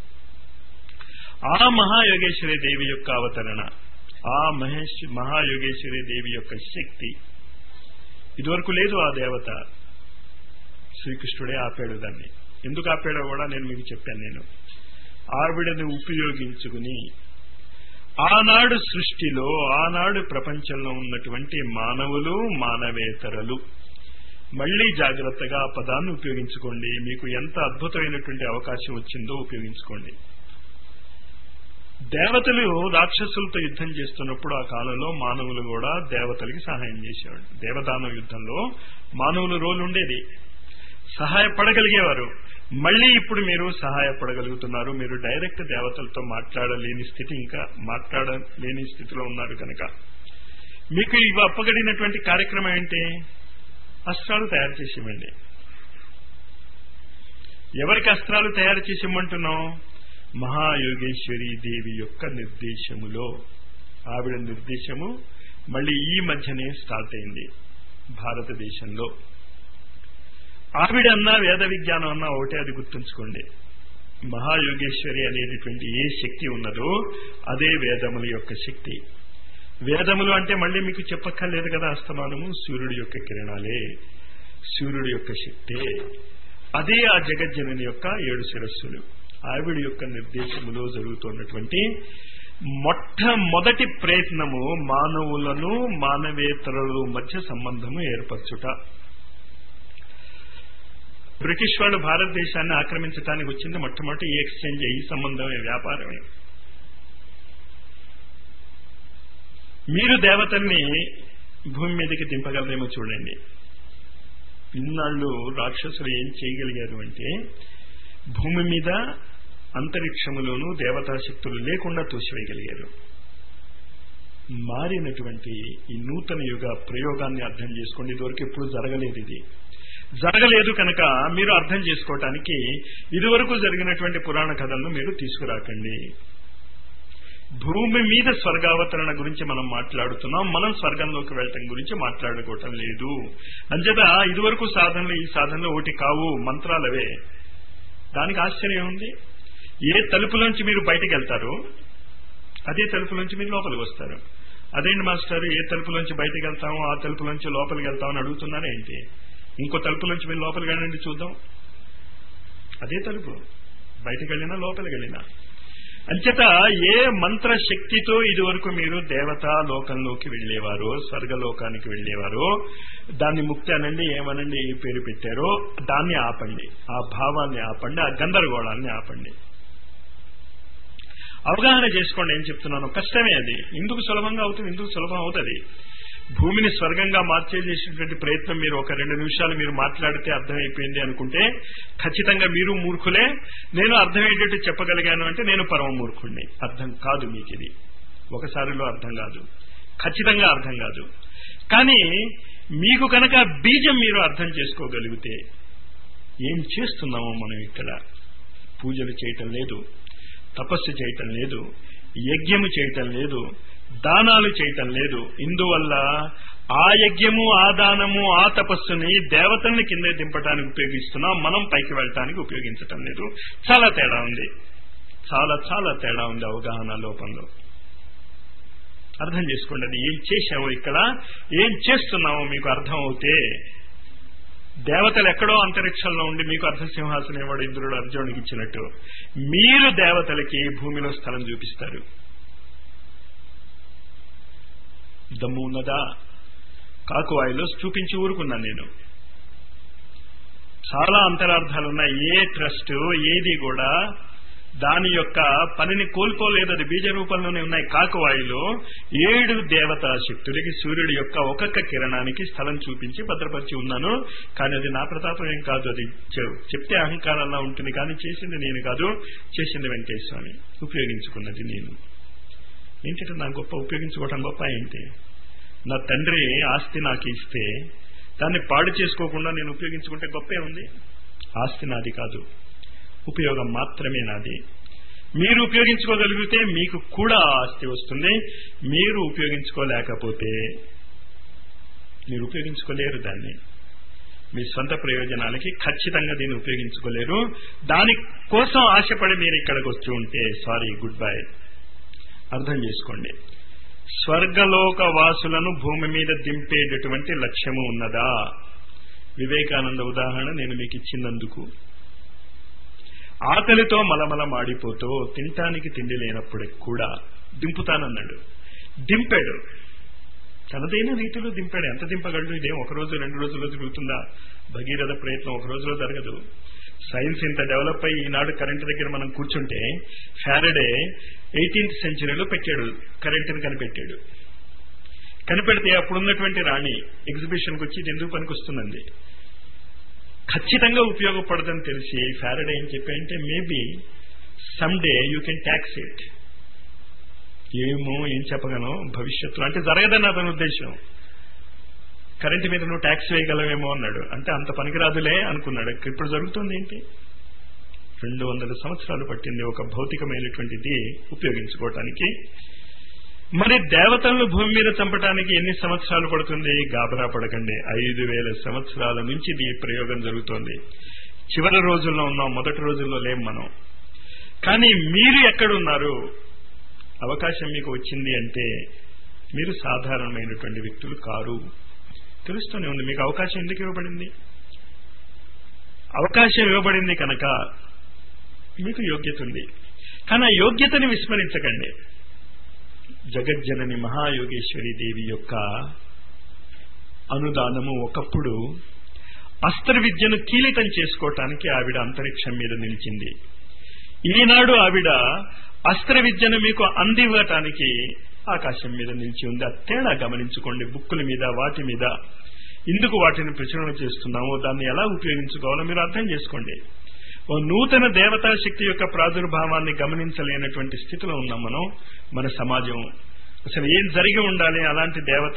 ఆ మహాయోగేశ్వరి దేవి యొక్క అవతరణ ఆ మహేష్ మహాయోగేశ్వరి దేవి యొక్క శక్తి ఇదివరకు లేదు ఆ దేవత శ్రీకృష్ణుడే ఆపాడు దాన్ని ఎందుకు ఆపాడో కూడా నేను మీకు చెప్పాను నేను ఆవిడని ఉపయోగించుకుని ఆనాడు సృష్టిలో ఆనాడు ప్రపంచంలో ఉన్నటువంటి మానవులు మానవేతరలు మళ్లీ జాగ్రత్తగా ఆ పదాన్ని ఉపయోగించుకోండి మీకు ఎంత అద్భుతమైనటువంటి అవకాశం వచ్చిందో ఉపయోగించుకోండి దేవతలు రాక్షసులతో యుద్ధం చేస్తున్నప్పుడు ఆ కాలంలో మానవులు కూడా దేవతలకి సహాయం చేసేవాడు దేవదాన యుద్ధంలో మానవుల రోల్ ఉండేది సహాయపడగలిగేవారు మళ్ళీ ఇప్పుడు మీరు సహాయపడగలుగుతున్నారు మీరు డైరెక్ట్ దేవతలతో మాట్లాడలేని స్థితి ఇంకా మాట్లాడలేని స్థితిలో ఉన్నారు కనుక మీకు ఇవి అప్పగడినటువంటి కార్యక్రమం ఏంటి అస్త్రాలు తయారు చేసి ఇవ్వండి ఎవరికి అస్త్రాలు తయారు చేసి ఇమ్మంటున్నాం మహాయోగేశ్వరి దేవి యొక్క నిర్దేశములో ఆవిడ నిర్దేశము మళ్ళీ ఈ మధ్యనే స్టార్ట్ అయింది భారతదేశంలో ఆవిడ అన్నా వేద విజ్ఞానం అన్నా ఒకటే అది గుర్తుంచుకోండి మహాయోగేశ్వరి అనేటటువంటి ఏ శక్తి ఉన్నదో అదే వేదముల యొక్క శక్తి వేదములు అంటే మళ్ళీ మీకు చెప్పక్కర్లేదు కదా అస్తమానము సూర్యుడి యొక్క కిరణాలే సూర్యుడి యొక్క శక్తే అదే ఆ జగజ్జనని యొక్క ఏడు శిరస్సులు ఆవిడ యొక్క నిర్దేశములో జరుగుతున్నటువంటి మొట్టమొదటి ప్రయత్నము మానవులను మానవేతరుల మధ్య సంబంధము ఏర్పరచుట బ్రిటిష్ వాళ్ళు భారతదేశాన్ని ఆక్రమించడానికి వచ్చింది మొట్టమొదటి ఈ ఎక్స్చేంజ్ ఈ సంబంధమే వ్యాపారమే మీరు దేవతల్ని భూమి మీదకి దింపగలరేమో చూడండి ఇన్నాళ్ళు రాక్షసులు ఏం చేయగలిగారు అంటే భూమి మీద అంతరిక్షములోనూ దేవతా శక్తులు లేకుండా తోసివేయగలిగారు మారినటువంటి ఈ నూతన యుగ ప్రయోగాన్ని అర్థం చేసుకోండి ఇదివరకు ఎప్పుడు జరగలేదు ఇది జరగలేదు కనుక మీరు అర్థం చేసుకోవటానికి ఇదివరకు జరిగినటువంటి పురాణ కథలను మీరు తీసుకురాకండి భూమి మీద స్వర్గావతరణ గురించి మనం మాట్లాడుతున్నాం మనం స్వర్గంలోకి వెళ్ళటం గురించి మాట్లాడుకోవటం లేదు అంచేత ఇదివరకు సాధనలు ఈ సాధనలు ఒకటి కావు మంత్రాలవే దానికి ఆశ్చర్యం ఉంది ఏ తలుపులోంచి మీరు బయటకు వెళ్తారో అదే తలుపులోంచి మీరు లోపలికి వస్తారు అదేంటి మాస్టర్ ఏ తలుపులోంచి బయటకు వెళ్తామో ఆ తలుపులోంచి లోపలికి వెళ్తామని అడుగుతున్నారా ఏంటి ఇంకో తలుపులోంచి మీరు లోపలికి వెళ్ళండి చూద్దాం అదే తలుపు బయటకు వెళ్ళినా లోపలికి వెళ్ళినా అంచేత ఏ మంత్ర శక్తితో ఇదివరకు మీరు దేవతా లోకంలోకి వెళ్లేవారో స్వర్గలోకానికి వెళ్లేవారో దాన్ని ముక్తి అనండి ఏమనండి ఏ పేరు పెట్టారో దాన్ని ఆపండి ఆ భావాన్ని ఆపండి ఆ గందరగోళాన్ని ఆపండి అవగాహన చేసుకోండి ఏం చెప్తున్నాను కష్టమే అది ఇందుకు సులభంగా అవుతుంది ఇందుకు సులభం అవుతుంది భూమిని స్వర్గంగా మార్చేసేటువంటి ప్రయత్నం మీరు ఒక రెండు నిమిషాలు మీరు మాట్లాడితే అర్థమైపోయింది అనుకుంటే ఖచ్చితంగా మీరు మూర్ఖులే నేను అర్థమయ్యేటట్టు చెప్పగలిగాను అంటే నేను పరమ మూర్ఖుడిని అర్థం కాదు మీకు ఇది ఒకసారిలో అర్థం కాదు ఖచ్చితంగా అర్థం కాదు కానీ మీకు కనుక బీజం మీరు అర్థం చేసుకోగలిగితే ఏం చేస్తున్నామో మనం ఇక్కడ పూజలు చేయటం లేదు తపస్సు చేయటం లేదు యజ్ఞము చేయటం లేదు దానాలు చేయటం లేదు ఇందువల్ల ఆ యజ్ఞము ఆ దానము ఆ తపస్సుని దేవతల్ని కింద దింపడానికి ఉపయోగిస్తున్నాం మనం పైకి వెళ్ళటానికి ఉపయోగించటం లేదు చాలా తేడా ఉంది చాలా చాలా తేడా ఉంది అవగాహన లోపంలో అర్థం చేసుకోండి అది ఏం చేశామో ఇక్కడ ఏం చేస్తున్నామో మీకు అర్థం అవుతే దేవతలు ఎక్కడో అంతరిక్షంలో ఉండి మీకు అర్ధసింహాసనం ఇవ్వడు ఇంద్రుడు అర్జునుడికి ఇచ్చినట్టు మీరు దేవతలకి భూమిలో స్థలం చూపిస్తారు దమ్ము ఉన్నదా కాకువాయిలో చూపించి ఊరుకున్నాను నేను చాలా అంతరార్థాలు ఉన్నాయి ఏ ట్రస్ట్ ఏది కూడా దాని యొక్క పనిని కోల్పోలేదు అది బీజ రూపంలోనే ఉన్నాయి కాకువాయిలో ఏడు దేవతా శక్తులకి సూర్యుడి యొక్క ఒక్కొక్క కిరణానికి స్థలం చూపించి భద్రపరిచి ఉన్నాను కానీ అది నా ప్రతాపం ఏం కాదు అది చెప్తే అహంకారంలా ఉంటుంది కానీ చేసింది నేను కాదు చేసింది వెంకటేశ్వర స్వామి ఉపయోగించుకున్నది నేను ఏంటంటే నా గొప్ప ఉపయోగించుకోవటం గొప్ప ఏంటి నా తండ్రి ఆస్తి నాకు ఇస్తే దాన్ని పాడు చేసుకోకుండా నేను ఉపయోగించుకుంటే గొప్పే ఉంది ఆస్తి నాది కాదు ఉపయోగం మాత్రమే నాది మీరు ఉపయోగించుకోగలిగితే మీకు కూడా ఆస్తి వస్తుంది మీరు ఉపయోగించుకోలేకపోతే మీరు ఉపయోగించుకోలేరు దాన్ని మీ సొంత ప్రయోజనాలకి ఖచ్చితంగా దీన్ని ఉపయోగించుకోలేరు దాని కోసం ఆశపడి మీరు ఇక్కడికి వచ్చి ఉంటే సారీ గుడ్ బై అర్థం చేసుకోండి స్వర్గలోక వాసులను భూమి మీద దింపేటటువంటి లక్ష్యము ఉన్నదా వివేకానంద ఉదాహరణ నేను మీకు ఇచ్చినందుకు ఆకలితో మలమల మాడిపోతూ తినటానికి తిండి లేనప్పటికి కూడా దింపుతానన్నాడు దింపాడు తనదైన రీతిలో దింపాడు ఎంత దింపగలడు ఇదేం ఒక రోజు రెండు రోజుల్లో తిరుగుతుందా భగీరథ ప్రయత్నం ఒక రోజులో జరగదు సైన్స్ ఇంత డెవలప్ అయ్యి ఈనాడు కరెంట్ దగ్గర మనం కూర్చుంటే ఫ్యారడే ఎయిటీన్త్ సెంచరీలో పెట్టాడు కరెంటుని కనిపెట్టాడు కనిపెడితే అప్పుడున్నటువంటి రాణి ఎగ్జిబిషన్కి వచ్చి ఇది ఎందుకు పనికొస్తుందండి ఖచ్చితంగా ఉపయోగపడదని తెలిసి ఫ్యారడే ఏం చెప్పాయంటే maybe someday you can tax it ఏమో ఏం చెప్పగలను భవిష్యత్తులో అంటే జరగదని అతని ఉద్దేశం కరెంటు మీద నువ్వు ట్యాక్స్ వేయగలవేమో అన్నాడు అంటే అంత పనికిరాదులే అనుకున్నాడు ఇప్పుడు జరుగుతుంది ఏంటి రెండు వందల సంవత్సరాలు పట్టింది ఒక భౌతికమైనటువంటిది ఉపయోగించుకోవటానికి మరి దేవతలను భూమి మీద చంపడానికి ఎన్ని సంవత్సరాలు పడుతుంది గాబరా పడకండి ఐదు వేల సంవత్సరాల నుంచి ఈ ప్రయోగం జరుగుతోంది చివరి రోజుల్లో ఉన్నాం మొదటి రోజుల్లో లేం మనం కానీ మీరు ఎక్కడున్నారు అవకాశం మీకు వచ్చింది అంటే మీరు సాధారణమైనటువంటి వ్యక్తులు కారు తెలుస్తూనే ఉంది మీకు అవకాశం ఎందుకు ఇవ్వబడింది అవకాశం ఇవ్వబడింది కనుక మీకు యోగ్యత ఉంది కానీ ఆ యోగ్యతని విస్మరించకండి జగజ్జనని మహాయోగేశ్వరి దేవి యొక్క అనుదానము ఒకప్పుడు అస్త్ర విద్యను కీలితం చేసుకోవటానికి ఆవిడ అంతరిక్షం మీద నిలిచింది ఈనాడు ఆవిడ అస్త్ర విద్యను మీకు అందివ్వటానికి ఆకాశం మీద నిలిచి ఉంది ఆ తేడా గమనించుకోండి బుక్కుల మీద వాటి మీద ఎందుకు వాటిని ప్రచురణ చేస్తున్నామో దాన్ని ఎలా ఉపయోగించుకోవాలో మీరు అర్థం చేసుకోండి ఓ నూతన దేవతా శక్తి యొక్క ప్రాదుర్భావాన్ని గమనించలేనటువంటి స్థితిలో ఉన్నాం మనం మన సమాజం అసలు ఏం జరిగి ఉండాలి అలాంటి దేవత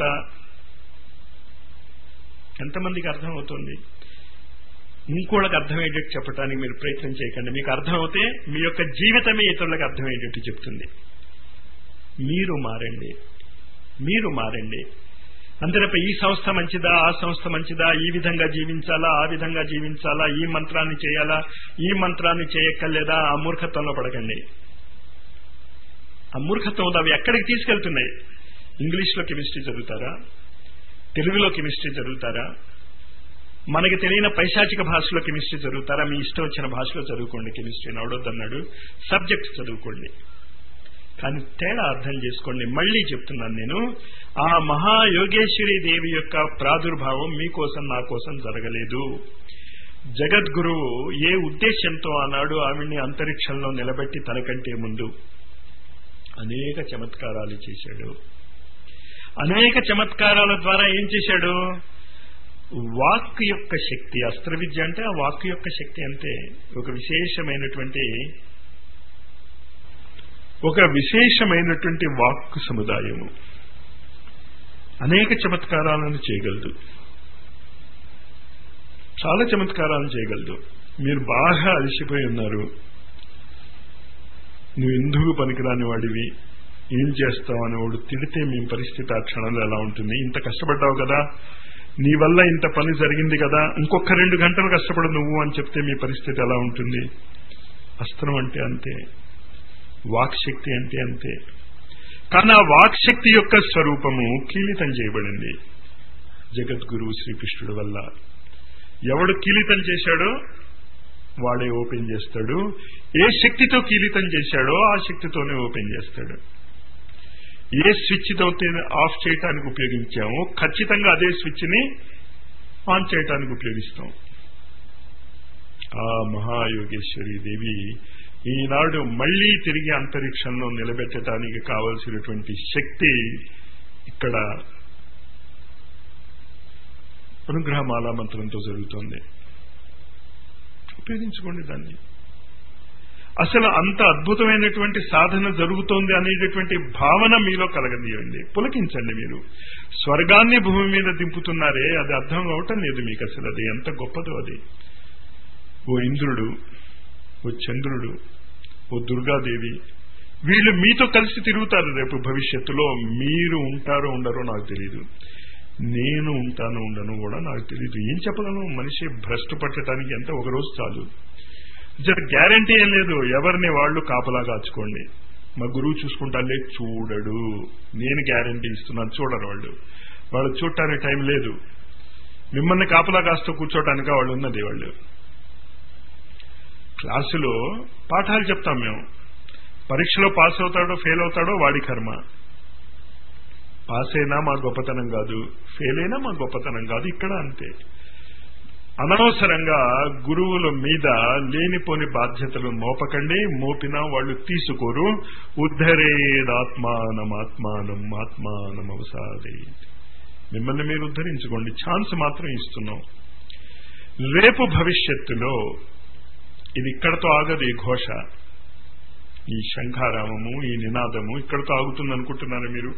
ఎంతమందికి అర్థమవుతుంది ఇంకోళ్ళకి అర్థమయ్యేటట్టు చెప్పడానికి మీరు ప్రయత్నం చేయకండి మీకు అర్థమవుతే మీ యొక్క జీవితమే ఇతరులకు అర్థమయ్యేటట్టు చెప్తుంది మీరు మారండి మీరు మారండి అంతేనప్ప ఈ సంస్థ మంచిదా ఆ సంస్థ మంచిదా ఈ విధంగా జీవించాలా ఆ విధంగా జీవించాలా ఈ మంత్రాన్ని చేయాలా ఈ మంత్రాన్ని చేయక్కర్లేదా ఆ మూర్ఖత్వంలో పడకండి ఆ మూర్ఖత్వం అవి ఎక్కడికి తీసుకెళ్తున్నాయి ఇంగ్లీష్లో కెమిస్ట్రీ చదువుతారా తెలుగులో కెమిస్ట్రీ చదువుతారా మనకి తెలియని పైశాచిక భాషలో కెమిస్ట్రీ చదువుతారా మీ ఇష్టం వచ్చిన భాషలో చదువుకోండి కెమిస్ట్రీని అవడొద్దన్నాడు సబ్జెక్ట్ చదువుకోండి కానీ తేడా అర్థం చేసుకోండి మళ్ళీ చెప్తున్నాను నేను ఆ మహాయోగేశ్వరి దేవి యొక్క ప్రాదుర్భావం మీకోసం నా కోసం జరగలేదు జగద్గురువు ఏ ఉద్దేశంతో ఆనాడు ఆవిడ్ని అంతరిక్షంలో నిలబెట్టి తనకంటే ముందు అనేక చమత్కారాలు చేశాడు అనేక చమత్కారాల ద్వారా ఏం చేశాడు వాక్ యొక్క శక్తి అస్త్ర విద్య అంటే ఆ వాక్ యొక్క శక్తి అంతే ఒక విశేషమైనటువంటి ఒక విశేషమైనటువంటి వాక్ సముదాయము అనేక చమత్కారాలను చేయగలదు చాలా చమత్కారాలను చేయగలదు మీరు బాగా అలసిపోయి ఉన్నారు నువ్వు ఎందుకు పనికిరాని వాడివి ఏం చేస్తావు అని వాడు తిడితే మీ పరిస్థితి ఆ క్షణంలో ఎలా ఉంటుంది ఇంత కష్టపడ్డావు కదా నీ వల్ల ఇంత పని జరిగింది కదా ఇంకొక రెండు గంటలు కష్టపడు నువ్వు అని చెప్తే మీ పరిస్థితి ఎలా ఉంటుంది అస్త్రం అంటే అంతే వాక్శక్తి అంటే అంతే కానీ ఆ వాక్శక్తి యొక్క స్వరూపము కీలితం చేయబడింది జగద్గురువు శ్రీకృష్ణుడు వల్ల ఎవడు కీలితం చేశాడో వాడే ఓపెన్ చేస్తాడు ఏ శక్తితో కీలితం చేశాడో ఆ శక్తితోనే ఓపెన్ చేస్తాడు ఏ స్విచ్ తో ఆఫ్ చేయడానికి ఉపయోగించామో ఖచ్చితంగా అదే స్విచ్ ని ఆన్ చేయడానికి ఉపయోగిస్తాం ఆ మహాయోగేశ్వరి దేవి ఈనాడు మళ్లీ తిరిగి అంతరిక్షంలో నిలబెట్టడానికి కావలసినటువంటి శక్తి ఇక్కడ అనుగ్రహమాల మంత్రంతో జరుగుతోంది ఉపయోగించుకోండి దాన్ని అసలు అంత అద్భుతమైనటువంటి సాధన జరుగుతోంది అనేటటువంటి భావన మీలో కలగనీయండి పులకించండి మీరు స్వర్గాన్ని భూమి మీద దింపుతున్నారే అది అర్థం అవటం లేదు మీకు అసలు అది ఎంత గొప్పదో అది ఓ ఇంద్రుడు ఓ చంద్రుడు ఓ దుర్గాదేవి వీళ్ళు మీతో కలిసి తిరుగుతారు రేపు భవిష్యత్తులో మీరు ఉంటారో ఉండరో నాకు తెలియదు నేను ఉంటాను ఉండను కూడా నాకు తెలియదు ఏం చెప్పగలను మనిషి భ్రష్టు పట్టడానికి ఎంత ఒక రోజు చాలు జర గ్యారంటీ ఏం లేదు ఎవరిని వాళ్ళు కాపలా కాచుకోండి మా గురువు చూసుకుంటాలే చూడడు నేను గ్యారంటీ ఇస్తున్నాను చూడరు వాళ్ళు వాళ్ళు చూడటానికి టైం లేదు మిమ్మల్ని కాపలా కాస్తూ కూర్చోటానికి వాళ్ళు ఉన్నది వాళ్ళు క్లాసులో పాఠాలు చెప్తాం మేము పరీక్షలో పాస్ అవుతాడో ఫెయిల్ అవుతాడో వాడి కర్మ పాస్ అయినా మా గొప్పతనం కాదు ఫెయిల్ అయినా మా గొప్పతనం కాదు ఇక్కడ అంతే అనవసరంగా గురువుల మీద లేనిపోని బాధ్యతలు మోపకండి మోపినా వాళ్ళు తీసుకోరు ఉద్ధరేదాత్మానం ఆత్మానం ఆత్మానం అవసాదే మిమ్మల్ని మీరు ఉద్ధరించుకోండి ఛాన్స్ మాత్రం ఇస్తున్నాం రేపు భవిష్యత్తులో ఇది ఇక్కడతో ఆగదు ఈ ఘోష ఈ శంఖారామము ఈ నినాదము ఇక్కడతో ఆగుతుంది అనుకుంటున్నారా మీరు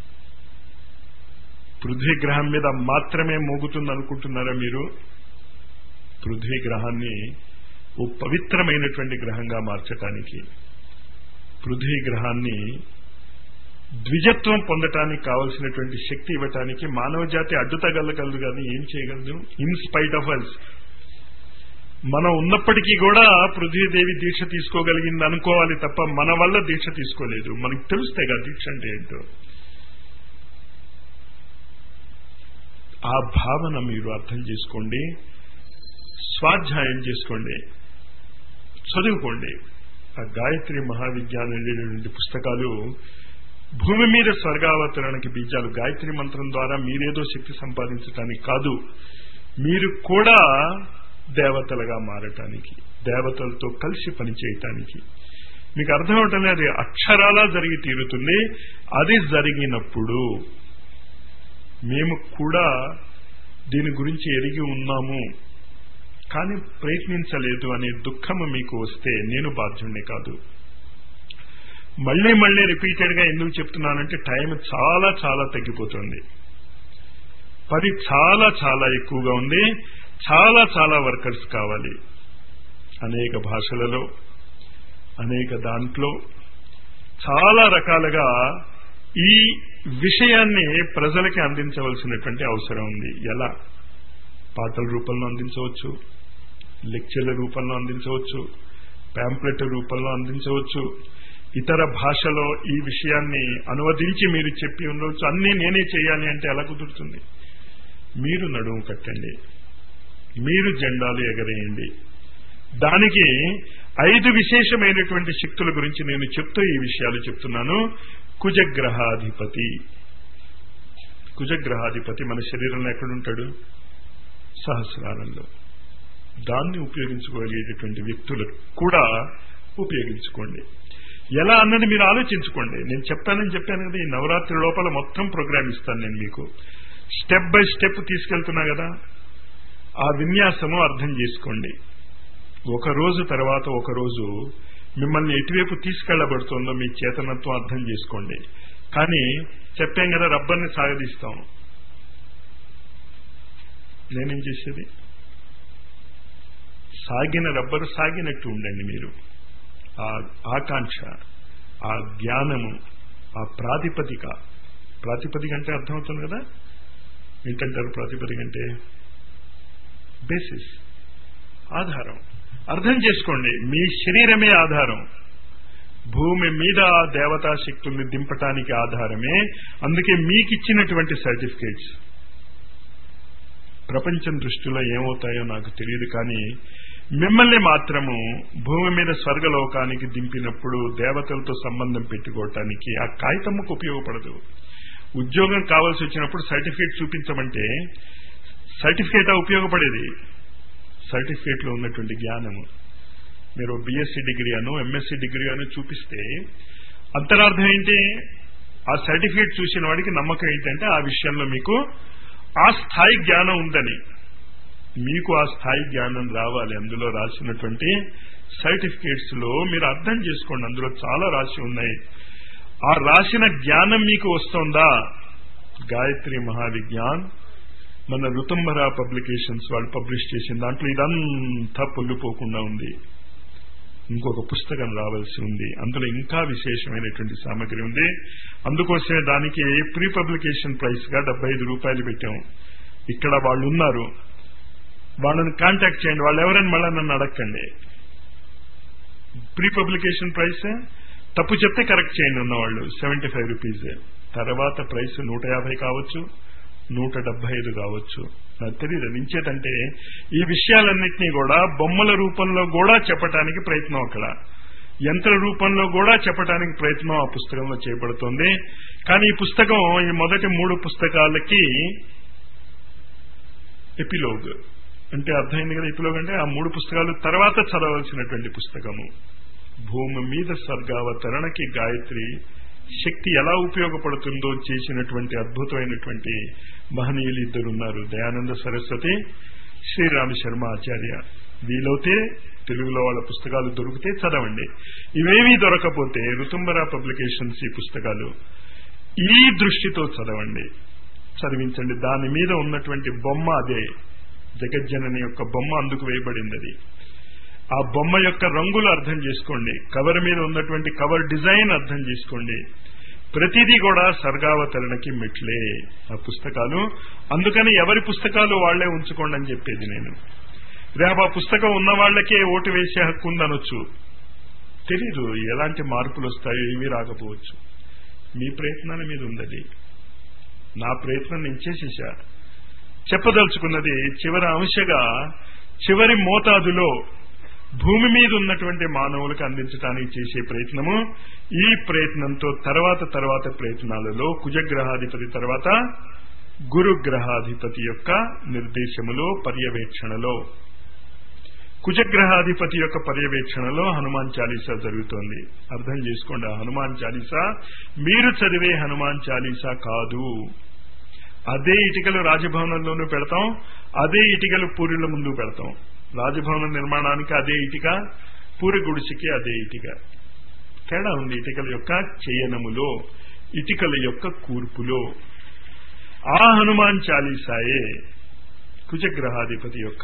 పృథ్వీ గ్రహం మీద మాత్రమే మోగుతుంది అనుకుంటున్నారా మీరు పృథ్వీ గ్రహాన్ని ఓ పవిత్రమైనటువంటి గ్రహంగా మార్చటానికి పృథ్వీ గ్రహాన్ని ద్విజత్వం పొందటానికి కావలసినటువంటి శక్తి ఇవ్వటానికి మానవ జాతి అడ్డుతగలగలదు కానీ ఏం చేయగలదు ఇన్ స్పైట్ ఆఫ్ అస్ మనం ఉన్నప్పటికీ కూడా పృథ్వీదేవి దీక్ష తీసుకోగలిగింది అనుకోవాలి తప్ప మన వల్ల దీక్ష తీసుకోలేదు మనకు తెలుస్తాయి కదా దీక్ష అంటే ఏంటో ఆ భావన మీరు అర్థం చేసుకోండి స్వాధ్యాయం చేసుకోండి చదువుకోండి ఆ గాయత్రి మహావిజ్ఞానం అనేటువంటి పుస్తకాలు భూమి మీద స్వర్గావతరణకి బీజాలు గాయత్రి మంత్రం ద్వారా మీరేదో శక్తి సంపాదించడానికి కాదు మీరు కూడా దేవతలుగా మారటానికి దేవతలతో కలిసి పనిచేయటానికి మీకు అర్థమవటం లేదు అక్షరాలా జరిగి తీరుతుంది అది జరిగినప్పుడు మేము కూడా దీని గురించి ఎరిగి ఉన్నాము కానీ ప్రయత్నించలేదు అనే దుఃఖము మీకు వస్తే నేను బాధ్యుణ్ణి కాదు మళ్లీ మళ్లీ రిపీటెడ్ గా ఎందుకు చెప్తున్నానంటే టైం చాలా చాలా తగ్గిపోతుంది పని చాలా చాలా ఎక్కువగా ఉంది చాలా చాలా వర్కర్స్ కావాలి అనేక భాషలలో అనేక దాంట్లో చాలా రకాలుగా ఈ విషయాన్ని ప్రజలకి అందించవలసినటువంటి అవసరం ఉంది ఎలా పాటల రూపంలో అందించవచ్చు లెక్చర్ల రూపంలో అందించవచ్చు ప్యాంప్లెట్ రూపంలో అందించవచ్చు ఇతర భాషలో ఈ విషయాన్ని అనువదించి మీరు చెప్పి ఉండవచ్చు అన్నీ నేనే చేయాలి అంటే ఎలా కుదురుతుంది మీరు నడుము కట్టండి మీరు జెండాలు ఎగరేయండి దానికి ఐదు విశేషమైనటువంటి శక్తుల గురించి నేను చెప్తూ ఈ విషయాలు చెప్తున్నాను కుజగ్రహాధిపతి కుజగ్రహాధిపతి మన శరీరంలో ఎక్కడుంటాడు సహస్రారంలో దాన్ని ఉపయోగించుకోగలిగేటటువంటి వ్యక్తులు కూడా ఉపయోగించుకోండి ఎలా అన్నది మీరు ఆలోచించుకోండి నేను చెప్తానని చెప్పాను కదా ఈ నవరాత్రి లోపల మొత్తం ప్రోగ్రామ్ ఇస్తాను నేను మీకు స్టెప్ బై స్టెప్ తీసుకెళ్తున్నా కదా ఆ విన్యాసము అర్థం చేసుకోండి ఒక రోజు తర్వాత ఒక రోజు మిమ్మల్ని ఎటువైపు తీసుకెళ్లబడుతుందో మీ చేతనత్వం అర్థం చేసుకోండి కానీ చెప్పాం కదా రబ్బర్ని సాగదీస్తాం నేనేం చేసేది సాగిన రబ్బరు సాగినట్టు ఉండండి మీరు ఆ ఆకాంక్ష ఆ జ్ఞానము ఆ ప్రాతిపదిక ప్రాతిపదిక అంటే అర్థమవుతుంది కదా ఏంటంటారు ప్రాతిపదిక అంటే బేసిస్ ఆధారం అర్థం చేసుకోండి మీ శరీరమే ఆధారం భూమి మీద ఆ దేవతా శక్తుల్ని దింపటానికి ఆధారమే అందుకే మీకు ఇచ్చినటువంటి సర్టిఫికేట్స్ ప్రపంచం దృష్టిలో ఏమవుతాయో నాకు తెలియదు కానీ మిమ్మల్ని మాత్రము భూమి మీద స్వర్గలోకానికి దింపినప్పుడు దేవతలతో సంబంధం పెట్టుకోవటానికి ఆ కాగితమ్మకు ఉపయోగపడదు ఉద్యోగం కావాల్సి వచ్చినప్పుడు సర్టిఫికేట్ చూపించమంటే సర్టిఫికేట్ ఉపయోగపడేది సర్టిఫికేట్ లో ఉన్నటువంటి జ్ఞానము మీరు బిఎస్సి డిగ్రీ అను ఎంఎస్సి డిగ్రీ అను చూపిస్తే అంతరార్థం ఏంటి ఆ సర్టిఫికేట్ చూసిన వాడికి నమ్మకం ఏంటంటే ఆ విషయంలో మీకు ఆ స్థాయి జ్ఞానం ఉందని మీకు ఆ స్థాయి జ్ఞానం రావాలి అందులో రాసినటువంటి సర్టిఫికేట్స్ లో మీరు అర్థం చేసుకోండి అందులో చాలా రాసి ఉన్నాయి ఆ రాసిన జ్ఞానం మీకు వస్తుందా గాయత్రి మహావిజ్ఞాన్ మన ఋతంబర పబ్లికేషన్స్ వాళ్ళు పబ్లిష్ చేసిన దాంట్లో ఇదంతా పొల్లిపోకుండా ఉంది ఇంకొక పుస్తకం రావాల్సి ఉంది అందులో ఇంకా విశేషమైనటువంటి సామగ్రి ఉంది అందుకోసమే దానికి ప్రీ పబ్లికేషన్ ప్రైస్ గా డెబ్బై ఐదు రూపాయలు పెట్టాం ఇక్కడ వాళ్ళు ఉన్నారు వాళ్ళని కాంటాక్ట్ చేయండి వాళ్ళు ఎవరైనా మళ్ళీ నన్ను అడగండి ప్రీ పబ్లికేషన్ ప్రైస్ తప్పు చెప్తే కరెక్ట్ చేయండి ఉన్నవాళ్ళు సెవెంటీ ఫైవ్ రూపీస్ తర్వాత ప్రైస్ నూట యాభై కావచ్చు నూట డెబ్బై ఐదు కావచ్చు నాకు తెలియదు నించేతంటే ఈ విషయాలన్నింటినీ కూడా బొమ్మల రూపంలో కూడా చెప్పటానికి ప్రయత్నం అక్కడ యంత్ర రూపంలో కూడా చెప్పడానికి ప్రయత్నం ఆ పుస్తకంలో చేయబడుతోంది కానీ ఈ పుస్తకం ఈ మొదటి మూడు పుస్తకాలకి ఎపిలోగ్ అంటే అర్థమైంది కదా ఎపిలోగ్ అంటే ఆ మూడు పుస్తకాలు తర్వాత చదవలసినటువంటి పుస్తకము భూమి మీద స్వర్గావతరణకి గాయత్రి శక్తి ఎలా ఉపయోగపడుతుందో చేసినటువంటి అద్భుతమైనటువంటి మహనీయులు ఇద్దరున్నారు దయానంద సరస్వతి శ్రీరామ శర్మ ఆచార్య వీలైతే తెలుగులో వాళ్ళ పుస్తకాలు దొరికితే చదవండి ఇవేమీ దొరకపోతే ఋతుంబర పబ్లికేషన్స్ ఈ పుస్తకాలు ఈ దృష్టితో చదవండి చదివించండి దాని మీద ఉన్నటువంటి బొమ్మ అదే జగజ్జనని యొక్క బొమ్మ అందుకు వేయబడింది అది ఆ బొమ్మ యొక్క రంగులు అర్థం చేసుకోండి కవర్ మీద ఉన్నటువంటి కవర్ డిజైన్ అర్థం చేసుకోండి ప్రతిదీ కూడా సర్గావతరణకి మెట్లే ఆ పుస్తకాలు అందుకని ఎవరి పుస్తకాలు వాళ్లే ఉంచుకోండి అని చెప్పేది నేను రేపు ఆ పుస్తకం ఉన్న వాళ్లకే ఓటు వేసే హక్కు ఉందనొచ్చు తెలీదు ఎలాంటి మార్పులు వస్తాయో ఏమీ రాకపోవచ్చు మీ ప్రయత్నాల మీద ఉందది నా ప్రయత్నం నేను చేసేసా చెప్పదలుచుకున్నది చివరి అంశగా చివరి మోతాదులో భూమి మీద ఉన్నటువంటి మానవులకు అందించడానికి చేసే ప్రయత్నము ఈ ప్రయత్నంతో తర్వాత తర్వాత ప్రయత్నాలలో కుజగ్రహాధిపతి తర్వాత గురుగ్రహాధిపతి యొక్క నిర్దేశములో పర్యవేక్షణలో కుజగ్రహాధిపతి యొక్క పర్యవేక్షణలో హనుమాన్ చాలీసా జరుగుతోంది అర్థం చేసుకోండి ఆ హనుమాన్ చాలీసా మీరు చదివే హనుమాన్ చాలీసా కాదు అదే ఇటుకలు రాజభవనంలోనూ పెడతాం అదే ఇటుకలు పూరిల ముందు పెడతాం రాజభవనం నిర్మాణానికి అదే ఇటుక పూరి గుడిసికి అదే ఇటుక తేడా ఉంది ఇటుకల యొక్క చేయనములో ఇటుకల యొక్క కూర్పులో ఆ హనుమాన్ చాలీసాయే కుజగ్రహాధిపతి యొక్క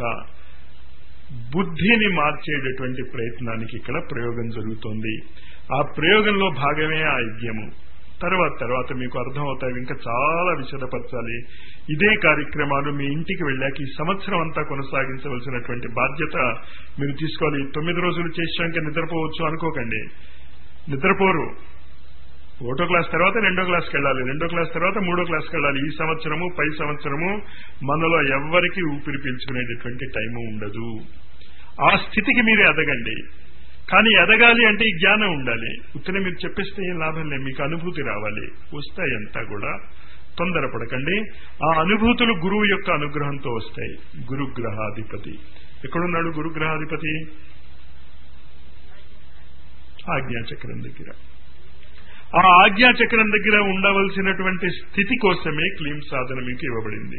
బుద్ధిని మార్చేటటువంటి ప్రయత్నానికి ఇక్కడ ప్రయోగం జరుగుతోంది ఆ ప్రయోగంలో భాగమే ఆ యజ్ఞము తర్వాత తర్వాత మీకు అర్థమవుతాయి ఇంకా చాలా విశదపరచాలి ఇదే కార్యక్రమాలు మీ ఇంటికి వెళ్ళాక ఈ సంవత్సరం అంతా కొనసాగించవలసినటువంటి బాధ్యత మీరు తీసుకోవాలి తొమ్మిది రోజులు చేసాక నిద్రపోవచ్చు అనుకోకండి నిద్రపోరు ఒకటో క్లాస్ తర్వాత రెండో క్లాస్కి వెళ్ళాలి రెండో క్లాస్ తర్వాత మూడో క్లాస్కి వెళ్ళాలి ఈ సంవత్సరము పై సంవత్సరము మనలో ఎవ్వరికి ఊపిరి పీల్చుకునేటటువంటి టైము ఉండదు ఆ స్థితికి మీరు ఎదగండి కానీ ఎదగాలి అంటే ఈ జ్ఞానం ఉండాలి ఉత్తనే మీరు చెప్పేస్తే ఏం లాభం లేదు మీకు అనుభూతి రావాలి వస్తాయంతా కూడా తొందరపడకండి ఆ అనుభూతులు గురువు యొక్క అనుగ్రహంతో వస్తాయి గురుగ్రహాధిపతి ఎక్కడున్నాడు గురుగ్రహాధిపతి ఆజ్ఞాచక్రం దగ్గర ఆ ఆజ్ఞాచక్రం దగ్గర ఉండవలసినటువంటి స్థితి కోసమే క్లీం సాధన మీకు ఇవ్వబడింది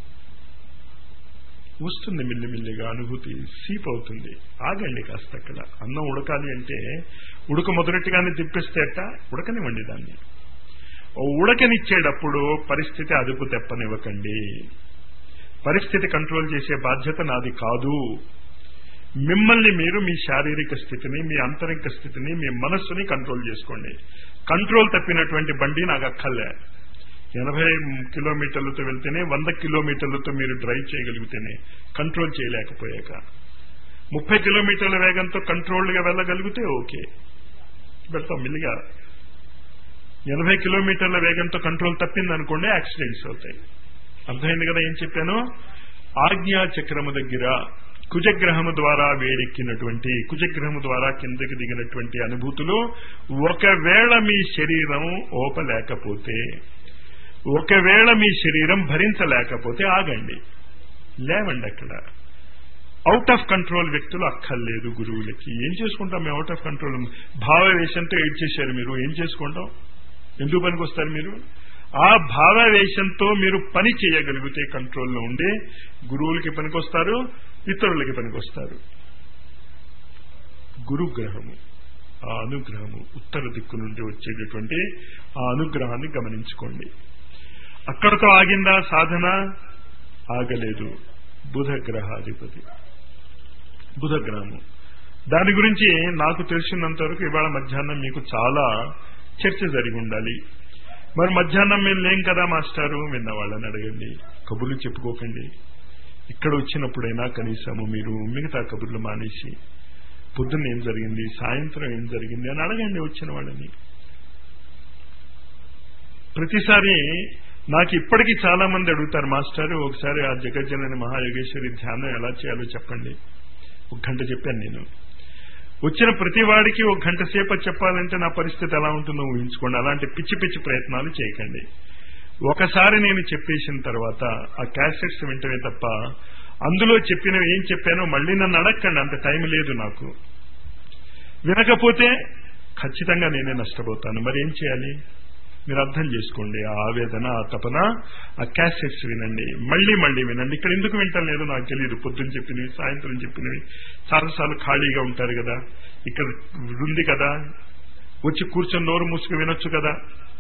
వస్తుంది మిల్లిమిల్లిగా అనుభూతి సీప్ అవుతుంది ఆగండి కాస్త అక్కడ అన్నం ఉడకాలి అంటే ఉడక మొదలెట్టుగానే తిప్పిస్తే అట్ట ఉడకనివ్వండి దాన్ని ఉడకనిచ్చేటప్పుడు పరిస్థితి అదుపు తెప్పనివ్వకండి పరిస్థితి కంట్రోల్ చేసే బాధ్యత నాది కాదు మిమ్మల్ని మీరు మీ శారీరక స్థితిని మీ అంతరిక స్థితిని మీ మనస్సుని కంట్రోల్ చేసుకోండి కంట్రోల్ తప్పినటువంటి బండి నాకు అక్కర్లే ఎనభై కిలోమీటర్లతో వెళ్తేనే వంద కిలోమీటర్లతో మీరు డ్రైవ్ చేయగలిగితేనే కంట్రోల్ చేయలేకపోయాక ముప్పై కిలోమీటర్ల వేగంతో కంట్రోల్డ్గా వెళ్ళగలిగితే ఓకే వెళ్తాం మిల్లిగా ఎనభై కిలోమీటర్ల వేగంతో కంట్రోల్ తప్పిందనుకోండి యాక్సిడెంట్స్ అవుతాయి అర్థమైంది కదా ఏం చెప్పాను ఆజ్ఞా చక్రము దగ్గర కుజగ్రహము ద్వారా వేడెక్కినటువంటి కుజగ్రహము ద్వారా కిందకి దిగినటువంటి అనుభూతులు ఒకవేళ మీ శరీరం ఓపలేకపోతే ఒకవేళ మీ శరీరం భరించలేకపోతే ఆగండి లేవండి అక్కడ అవుట్ ఆఫ్ కంట్రోల్ వ్యక్తులు అక్కర్లేదు గురువులకి ఏం చేసుకుంటాం మేము అవుట్ ఆఫ్ కంట్రోల్ భావవేశంతో ఏడ్ చేశారు మీరు ఏం చేసుకుంటాం ఎందుకు పనికి వస్తారు మీరు ఆ భావవేశంతో మీరు పని చేయగలిగితే కంట్రోల్లో ఉండి గురువులకి పనికొస్తారు ఇతరులకి పనికొస్తారు గురుగ్రహము ఆ అనుగ్రహము ఉత్తర దిక్కు నుండి వచ్చేటటువంటి ఆ అనుగ్రహాన్ని గమనించుకోండి అక్కడతో ఆగిందా సాధన ఆగలేదు బుధ గ్రహాధిపతి బుధ గ్రహము దాని గురించి నాకు తెలిసినంత వరకు ఇవాళ మధ్యాహ్నం మీకు చాలా చర్చ జరిగి ఉండాలి మరి మధ్యాహ్నం మేము లేం కదా మాస్టారు విన్న వాళ్ళని అడగండి కబుర్లు చెప్పుకోకండి ఇక్కడ వచ్చినప్పుడైనా కనీసము మీరు మిగతా కబుర్లు మానేసి పొద్దున్న ఏం జరిగింది సాయంత్రం ఏం జరిగింది అని అడగండి వచ్చిన వాళ్ళని ప్రతిసారి నాకు ఇప్పటికీ చాలా మంది అడుగుతారు మాస్టర్ ఒకసారి ఆ జగజ్జనని మహాయోగేశ్వరి ధ్యానం ఎలా చేయాలో చెప్పండి ఒక గంట చెప్పాను నేను వచ్చిన ప్రతి వాడికి ఒక గంట సేపు చెప్పాలంటే నా పరిస్థితి ఎలా ఉంటుందో ఊహించుకోండి అలాంటి పిచ్చి పిచ్చి ప్రయత్నాలు చేయకండి ఒకసారి నేను చెప్పేసిన తర్వాత ఆ క్యాసెట్స్ వింటమే తప్ప అందులో చెప్పినవి ఏం చెప్పానో మళ్ళీ నన్ను అడగండి అంత టైం లేదు నాకు వినకపోతే ఖచ్చితంగా నేనే నష్టపోతాను మరి ఏం చేయాలి మీరు అర్థం చేసుకోండి ఆ ఆవేదన ఆ తపన ఆ క్యాసెట్స్ వినండి మళ్ళీ మళ్ళీ వినండి ఇక్కడ ఎందుకు వింటాం లేదు నాకు తెలియదు పొద్దున్న చెప్పినవి సాయంత్రం చెప్పినవి చాలాసార్లు ఖాళీగా ఉంటారు కదా ఇక్కడ ఉంది కదా వచ్చి కూర్చొని నోరు మూసుకు వినొచ్చు కదా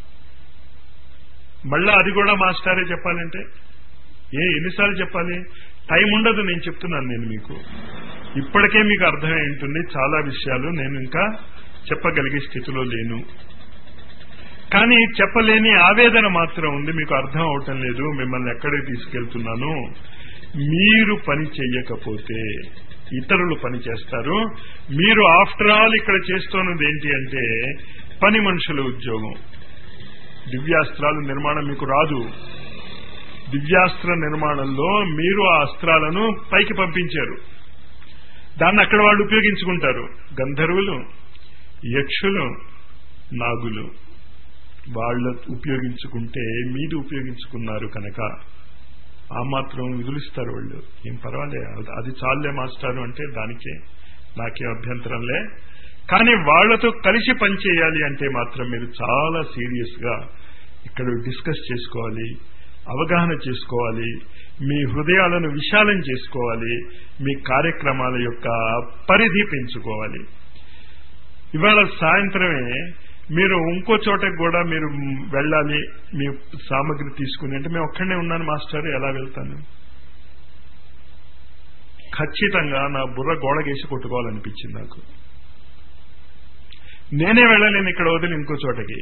మళ్ళా అది కూడా మాస్టారే చెప్పాలంటే ఏ ఎన్నిసార్లు చెప్పాలి టైం ఉండదు నేను చెప్తున్నాను నేను మీకు ఇప్పటికే మీకు అర్థమై ఉంటుంది చాలా విషయాలు నేను ఇంకా చెప్పగలిగే స్థితిలో లేను కానీ చెప్పలేని ఆవేదన మాత్రం ఉంది మీకు అర్థం అవటం లేదు మిమ్మల్ని ఎక్కడికి తీసుకెళ్తున్నాను మీరు పని చెయ్యకపోతే ఇతరులు పని చేస్తారు మీరు ఆఫ్టర్ ఆల్ ఇక్కడ చేస్తున్నది ఏంటి అంటే పని మనుషుల ఉద్యోగం దివ్యాస్త్రాల నిర్మాణం మీకు రాదు దివ్యాస్త్ర నిర్మాణంలో మీరు ఆ అస్త్రాలను పైకి పంపించారు దాన్ని అక్కడ వాళ్ళు ఉపయోగించుకుంటారు గంధర్వులు యక్షులు నాగులు వాళ్ళ ఉపయోగించుకుంటే మీరు ఉపయోగించుకున్నారు కనుక ఆ మాత్రం విధులిస్తారు వాళ్ళు ఏం పర్వాలే అది చాలే మాస్టారు అంటే దానికే నాకే అభ్యంతరంలే కానీ వాళ్లతో కలిసి పనిచేయాలి అంటే మాత్రం మీరు చాలా సీరియస్ గా ఇక్కడ డిస్కస్ చేసుకోవాలి అవగాహన చేసుకోవాలి మీ హృదయాలను విశాలం చేసుకోవాలి మీ కార్యక్రమాల యొక్క పరిధి పెంచుకోవాలి ఇవాళ సాయంత్రమే మీరు ఇంకో చోటకి కూడా మీరు వెళ్ళాలి మీ సామగ్రి తీసుకుని అంటే మేము ఒక్కడనే ఉన్నాను మాస్టర్ ఎలా వెళ్తాను ఖచ్చితంగా నా బుర్ర గోడగేసి కొట్టుకోవాలనిపించింది నాకు నేనే వెళ్ళలేను ఇక్కడ వదిలి ఇంకో చోటకి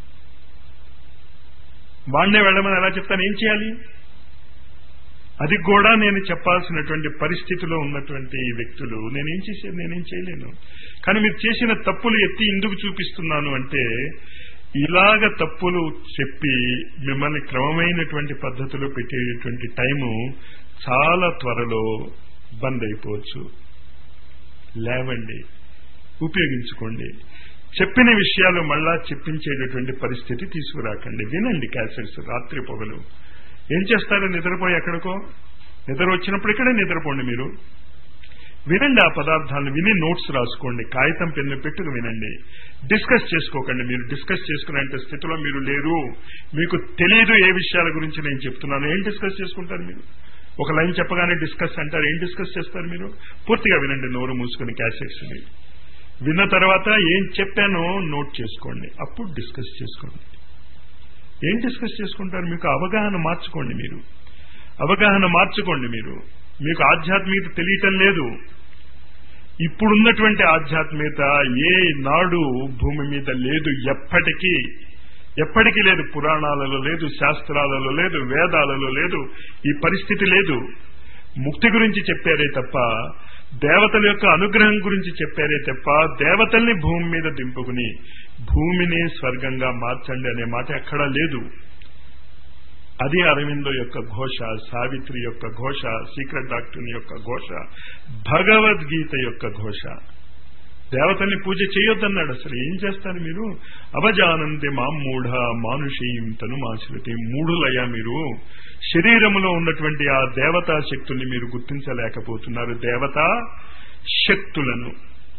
వాడినే వెళ్ళమని ఎలా చెప్తాను ఏం చేయాలి అది కూడా నేను చెప్పాల్సినటువంటి పరిస్థితిలో ఉన్నటువంటి వ్యక్తులు నేనేం చేసేది నేనేం చేయలేను కానీ మీరు చేసిన తప్పులు ఎత్తి ఎందుకు చూపిస్తున్నాను అంటే ఇలాగ తప్పులు చెప్పి మిమ్మల్ని క్రమమైనటువంటి పద్ధతిలో పెట్టేటువంటి టైము చాలా త్వరలో బంద్ అయిపోవచ్చు లేవండి ఉపయోగించుకోండి చెప్పిన విషయాలు మళ్ళా చెప్పించేటటువంటి పరిస్థితి తీసుకురాకండి వినండి క్యాసెట్స్ రాత్రి పొగలు ఏం చేస్తారు నిద్రపోయి ఎక్కడికో నిద్ర వచ్చినప్పుడు ఇక్కడే నిద్రపోండి మీరు వినండి ఆ పదార్థాలను విని నోట్స్ రాసుకోండి కాగితం పెన్ను పెట్టుకు వినండి డిస్కస్ చేసుకోకండి మీరు డిస్కస్ చేసుకునే స్థితిలో మీరు లేరు మీకు తెలియదు ఏ విషయాల గురించి నేను చెప్తున్నాను ఏం డిస్కస్ చేసుకుంటారు మీరు ఒక లైన్ చెప్పగానే డిస్కస్ అంటారు ఏం డిస్కస్ చేస్తారు మీరు పూర్తిగా వినండి నోరు మూసుకుని క్యాసెట్స్ విన్న తర్వాత ఏం చెప్పానో నోట్ చేసుకోండి అప్పుడు డిస్కస్ చేసుకోండి ఏం డిస్కస్ చేసుకుంటారు మీకు అవగాహన మార్చుకోండి మీరు అవగాహన మార్చుకోండి మీరు మీకు ఆధ్యాత్మికత తెలియటం లేదు ఇప్పుడున్నటువంటి ఆధ్యాత్మికత ఏ నాడు భూమి మీద లేదు ఎప్పటికీ ఎప్పటికీ లేదు పురాణాలలో లేదు శాస్త్రాలలో లేదు వేదాలలో లేదు ఈ పరిస్థితి లేదు ముక్తి గురించి చెప్పారే తప్ప దేవతల యొక్క అనుగ్రహం గురించి చెప్పారే తప్ప దేవతల్ని భూమి మీద దింపుకుని భూమిని స్వర్గంగా మార్చండి అనే మాట ఎక్కడా లేదు అది అరవిందో యొక్క ఘోష సావిత్రి యొక్క ఘోష సీక్రెట్ డాక్టర్ యొక్క ఘోష భగవద్గీత యొక్క ఘోష దేవతల్ని పూజ చేయొద్దన్నాడు అసలు ఏం చేస్తారు మీరు అవజానంతి మా మూఢ మానుషీం తను మాశ్రుతి మూఢులయ్యా మీరు శరీరములో ఉన్నటువంటి ఆ దేవతా శక్తుల్ని మీరు గుర్తించలేకపోతున్నారు దేవతా శక్తులను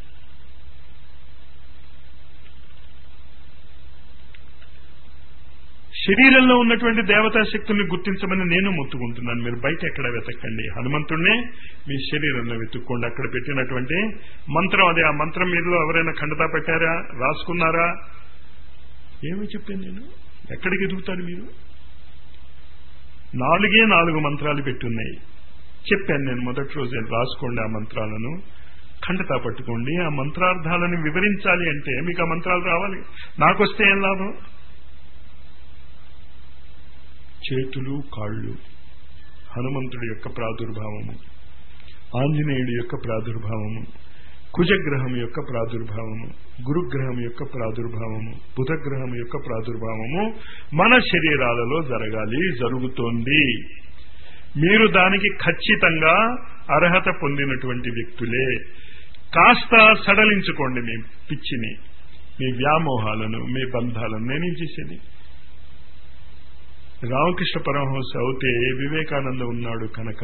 శరీరంలో ఉన్నటువంటి దేవతా శక్తుల్ని గుర్తించమని నేను మొత్తుకుంటున్నాను మీరు బయట ఎక్కడ వెతకండి హనుమంతుడినే మీ శరీరంలో వెతుక్కోండి అక్కడ పెట్టినటువంటి మంత్రం అదే ఆ మంత్రం మీలో ఎవరైనా ఖండతా పెట్టారా రాసుకున్నారా ఏమి చెప్పాను నేను ఎక్కడికి ఎదుగుతారు మీరు నాలుగే నాలుగు మంత్రాలు పెట్టున్నాయి చెప్పాను నేను మొదటి రోజు రాసుకోండి ఆ మంత్రాలను ఖండతా పట్టుకోండి ఆ మంత్రార్థాలను వివరించాలి అంటే మీకు ఆ మంత్రాలు రావాలి నాకొస్తే ఏం లాభం చేతులు కాళ్ళు హనుమంతుడి యొక్క ప్రాదుర్భావము ఆంజనేయుడి యొక్క ప్రాదుర్భావము కుజగ్రహం యొక్క ప్రాదుర్భావము గురుగ్రహం యొక్క ప్రాదుర్భావము బుధగ్రహం యొక్క ప్రాదుర్భావము మన శరీరాలలో జరగాలి జరుగుతోంది మీరు దానికి ఖచ్చితంగా అర్హత పొందినటువంటి వ్యక్తులే కాస్త సడలించుకోండి మీ పిచ్చిని మీ వ్యామోహాలను మీ బంధాలను నేనేం చేసేది రామకృష్ణ పరమహంస అవుతే వివేకానంద ఉన్నాడు కనుక